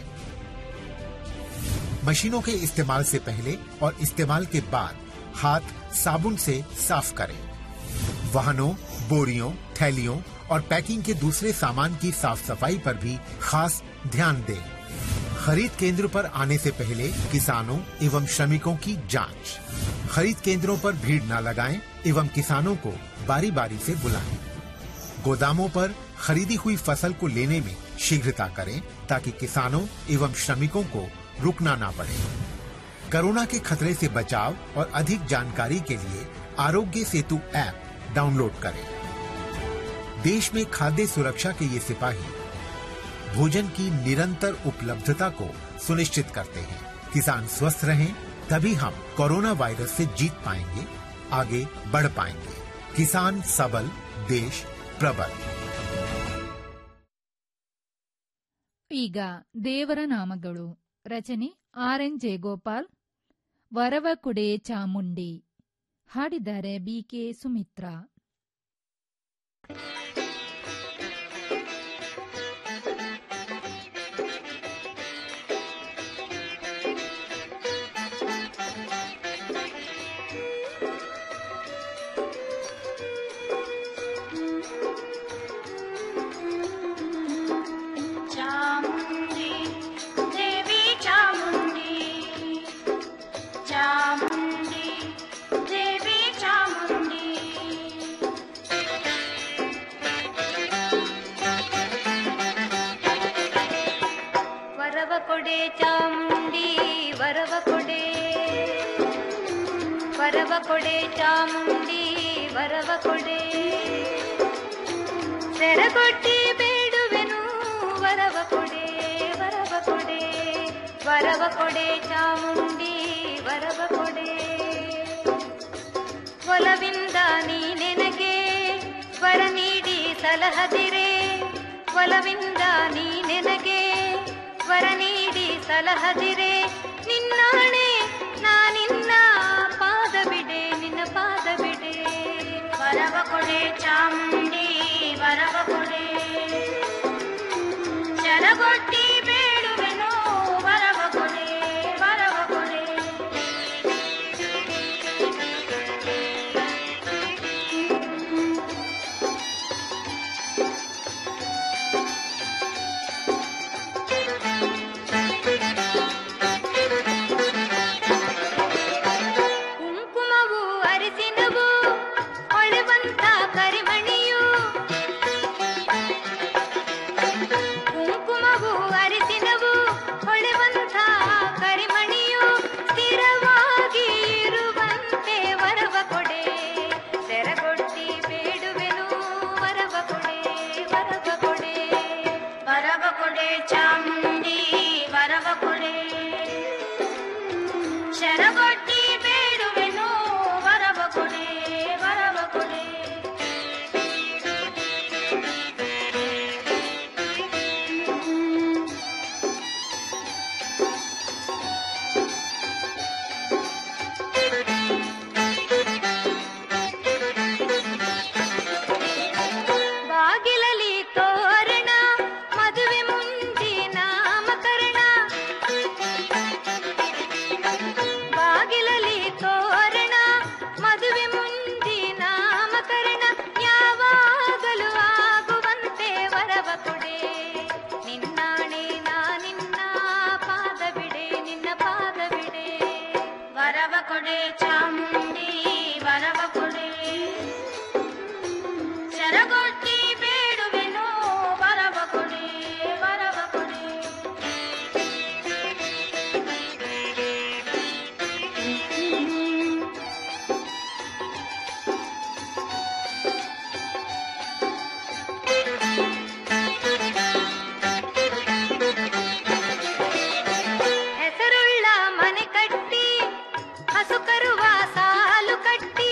मशीनों के इस्तेमाल से पहले और इस्तेमाल के बाद हाथ साबुन से साफ करें वाहनों बोरियों थैलियों और पैकिंग के दूसरे सामान की साफ सफाई पर भी खास ध्यान दें खरीद केंद्र पर आने से पहले किसानों एवं श्रमिकों की जांच खरीद केंद्रों पर भीड़ न लगाएं एवं किसानों को बारी बारी से बुलाएं गोदामों पर खरीदी हुई फसल को लेने में शीघ्रता करें ताकि किसानों एवं श्रमिकों को रुकना ना पड़े कोरोना के खतरे से बचाव और अधिक जानकारी के लिए आरोग्य सेतु ऐप डाउनलोड करें देश में खाद्य सुरक्षा के ये सिपाही भोजन की निरंतर उपलब्धता को सुनिश्चित करते हैं किसान स्वस्थ रहें तभी हम कोरोना वायरस से जीत पाएंगे आगे बढ़ पाएंगे किसान सबल देश प्रबल ಈಗ ದೇವರ ನಾಮಗಳು ರಚನೆ ಆರ್ ಎನ್ ಜಯಗೋಪಾಲ್ ವರವ ಕುಡೆ ಚಾಮುಂಡಿ ಹಾಡಿದ್ದಾರೆ ಬಿಕೆ ಸುಮಿತ್ರಾ चामुण्डी देवी चामुण्डी चामुण्डी देवी चामुण्डी ವರವ ಕೊಡೆ ಚಾಮುಂಡಿ ವರವ ಕೊಡೆ ವರವ ಕೊಡೆ ಚಾಮುಂಡಿ ವರವ ಕೊಡೆ ಸೆರಗೊಟ್ಟಿ ಬೇಡುವೆನು ವರವ ಕೊಡೆ ವರವ ಕೊಡೆ ವರವ ಕೊಡೆ ಚಾಮುಂಡಿ ವರವ ಕೊಡೆ ಒಲವಿಂದ ನೀ ನೆನಗೆ ವರ ನೀಡಿ ಸಲಹದಿರೆ ಒಲವಿಂದ ನೀ ನೆನಗೆ ವರ ನೀಡಿ ಸಲಹದಿರೆ ನಿನ್ನಾಣೆ ನಾನಿನ್ನ ಪಾದ ಬಿಡೆ ನಿನ್ನ ಪಾದ ಬಿಡೆ ವರವ ಕೊಡೆ ಚಾಮುಂಡಿ ವರವ ಕೊಡೆ ಚರಗೊಟ್ಟಿ ಬೇಡುವೆನು ವರವ ಕೊಡೆ ವರವ ಕೊಡೆ ಕುಂಕುಮವು ಅರಿಸಿನವು ಹೊಳೆವಂತ ಕರಿಮಣಿಯು ಕುಂಕುಮವು ಅರಿಸಿನವು ಹೊಳೆವಂತ ಕರಿಮಣಿಯು ಸ್ಥಿರವಾಗಿ ಇರುವಂತೆ ವರವ ಕೊಡೆ ಸೆರಗೊಟ್ಟಿ ಬೇಡುವೆನು ವರವ ಕೊಡೆ ವರವ ಕೊಡೆ ವರವ ಕೊಡೆ ಚಾಮುಂಡಿ ವರವ ಕೊಡೆ ಶರಗೊಟ್ಟಿ ಬೇಡುವೆನು ವರವ ಕೊಡೆ ವರವ ಕೊಡೆ ಬಾಗಿಲಲಿ ತೋರಣ ಮದುವೆ ಮುಂದಿ ನಾಮಕರಣ ಬಾಗಿಲಲಿ ತೋರಣ ಮದುವೆ ಮುಂದಿ ನಾಮಕರಣ ಯಾವಾಗಲೂ ಆಗುವಂತೆ ವರವ ಕೊಡೆ ನಿನ್ನಾಣೆ ನಾ ನಿನ್ನ ಪಾದ ಬಿಡೆ ನಿನ್ನ ಪಾದ ಬಿಡೆ ವರವ ಕೊಡೆ ಚಾಮುಂಡಿ ವರವ ಕೊಡೆ ಶರಗೊಟ್ಟಿ ಬೇಡುವೆನು ವರವ ಕೊಡೆ ವರವ ಕೊಡೆ ಹೆಸರುಳ್ಳ ಮನೆ ಕಟ್ಟಿ ಹಸು ಕರುವ ಸಾಲು ಕಟ್ಟಿ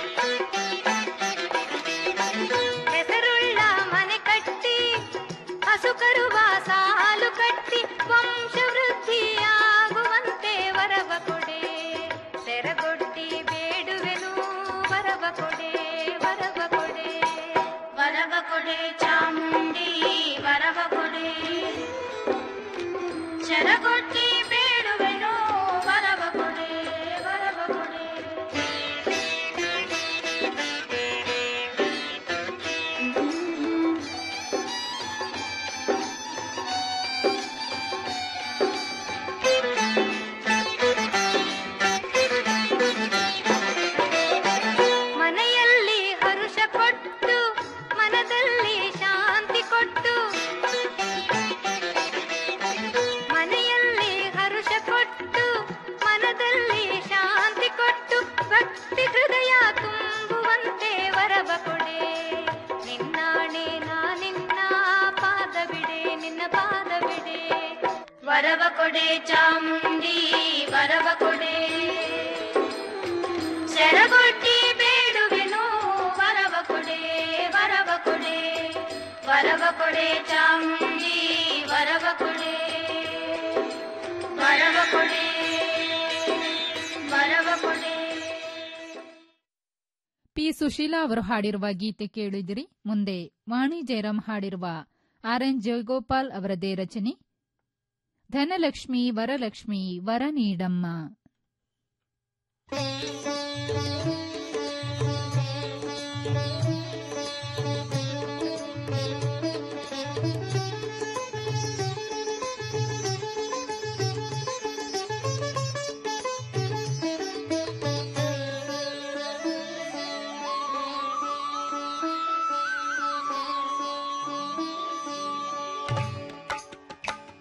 ಹೆಸರುಳ್ಳ ಮನೆ ಕಟ್ಟಿ ಹಸು ಕರುವ ಸಾಲು ಕಟ್ಟಿ ವಂಶ ವೃದ್ಧಿಯಾಗುವಂತೆ ವರವ ಕೊಡೆ ಸೆರಗೊಟ್ಟಿ ಬೇಡುವೆನು ವರವ ಕೊಡೆ ವರವ ಕೊಡೆ ವರವ ಕೊಡೆ ಚಾಮುಂಡಿ ವರವ ಕೊಡೆ ಶರಗೊಟ್ಟಿ ಬೇಡುವೆನು ವರವ ಕೊಡೆ ವರವ ಕೊಡೆ ಮನೆಯಲ್ಲಿ ಹರುಷ ಕೊಟ್ಟು ಮನದಲ್ಲಿ ಶಾಂತಿ ಕೊಟ್ಟು ಮನೆಯಲ್ಲಿ ಹರುಷ ಕೊಟ್ಟು ಮನದಲ್ಲಿ ಶಾಂತಿ ಕೊಟ್ಟು ಭಕ್ತಿ ಹೃದಯ ತುಂಬುವಂತೆ ವರವ ಕೊಡೆ ನಿನ್ನಾಣೆ ನಾ ನಿನ್ನ ಪಾದ ಬಿಡೆ ನಿನ್ನ ಪಾದ ಬಿಡೆ ವರವ ಕೊಡೆ ಚಾಮುಂಡಿ ವರವ ಕೊಡೆ ಶರಗೊಟ್ಟಿ ಬೇಡುವೆನು ವರವ ಕೊಡೆ ವರವ ಕೊಡೆ ವರವ ಕೊಡೆ ಚಾಮುಂಡಿ ವರವ ಕೊಡೆ ವರವ ಕೊಡೆ ವರವ ಕೊಡೆ ಪಿ ಸುಶೀಲಾ ಅವರು ಹಾಡಿರುವ ಗೀತೆ ಕೇಳಿದಿರಿ ಮುಂದೆ ವಾಣಿ ಜಯರಾಮ್ ಹಾಡಿರುವ ಆರ್ ಎನ್ ಜಯಗೋಪಾಲ್ ಅವರದೇ ರಚನೆ ಧನಲಕ್ಷ್ಮಿ ವರಲಕ್ಷ್ಮಿ ವರ ನೀಡಮ್ಮ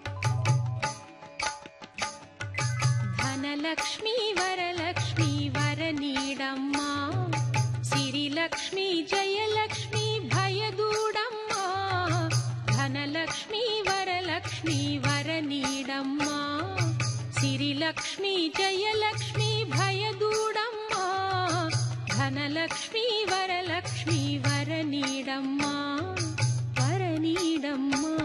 ಧನಲಕ್ಷ್ಮೀ ವರಲಕ್ಷ್ಮೀ ವರ వర నీడమ్మా సిరిలక్ష్మి జయలక్ష్మి భయదూడమ్మా ధనలక్ష్మి వరలక్ష్మి వర నీడమ్మా సిరిలక్ష్మి జయలక్ష్మి భయదూడమ్మా ధనలక్ష్మి వరలక్ష్మి వర నీడమ్మా వర నీడమ్మా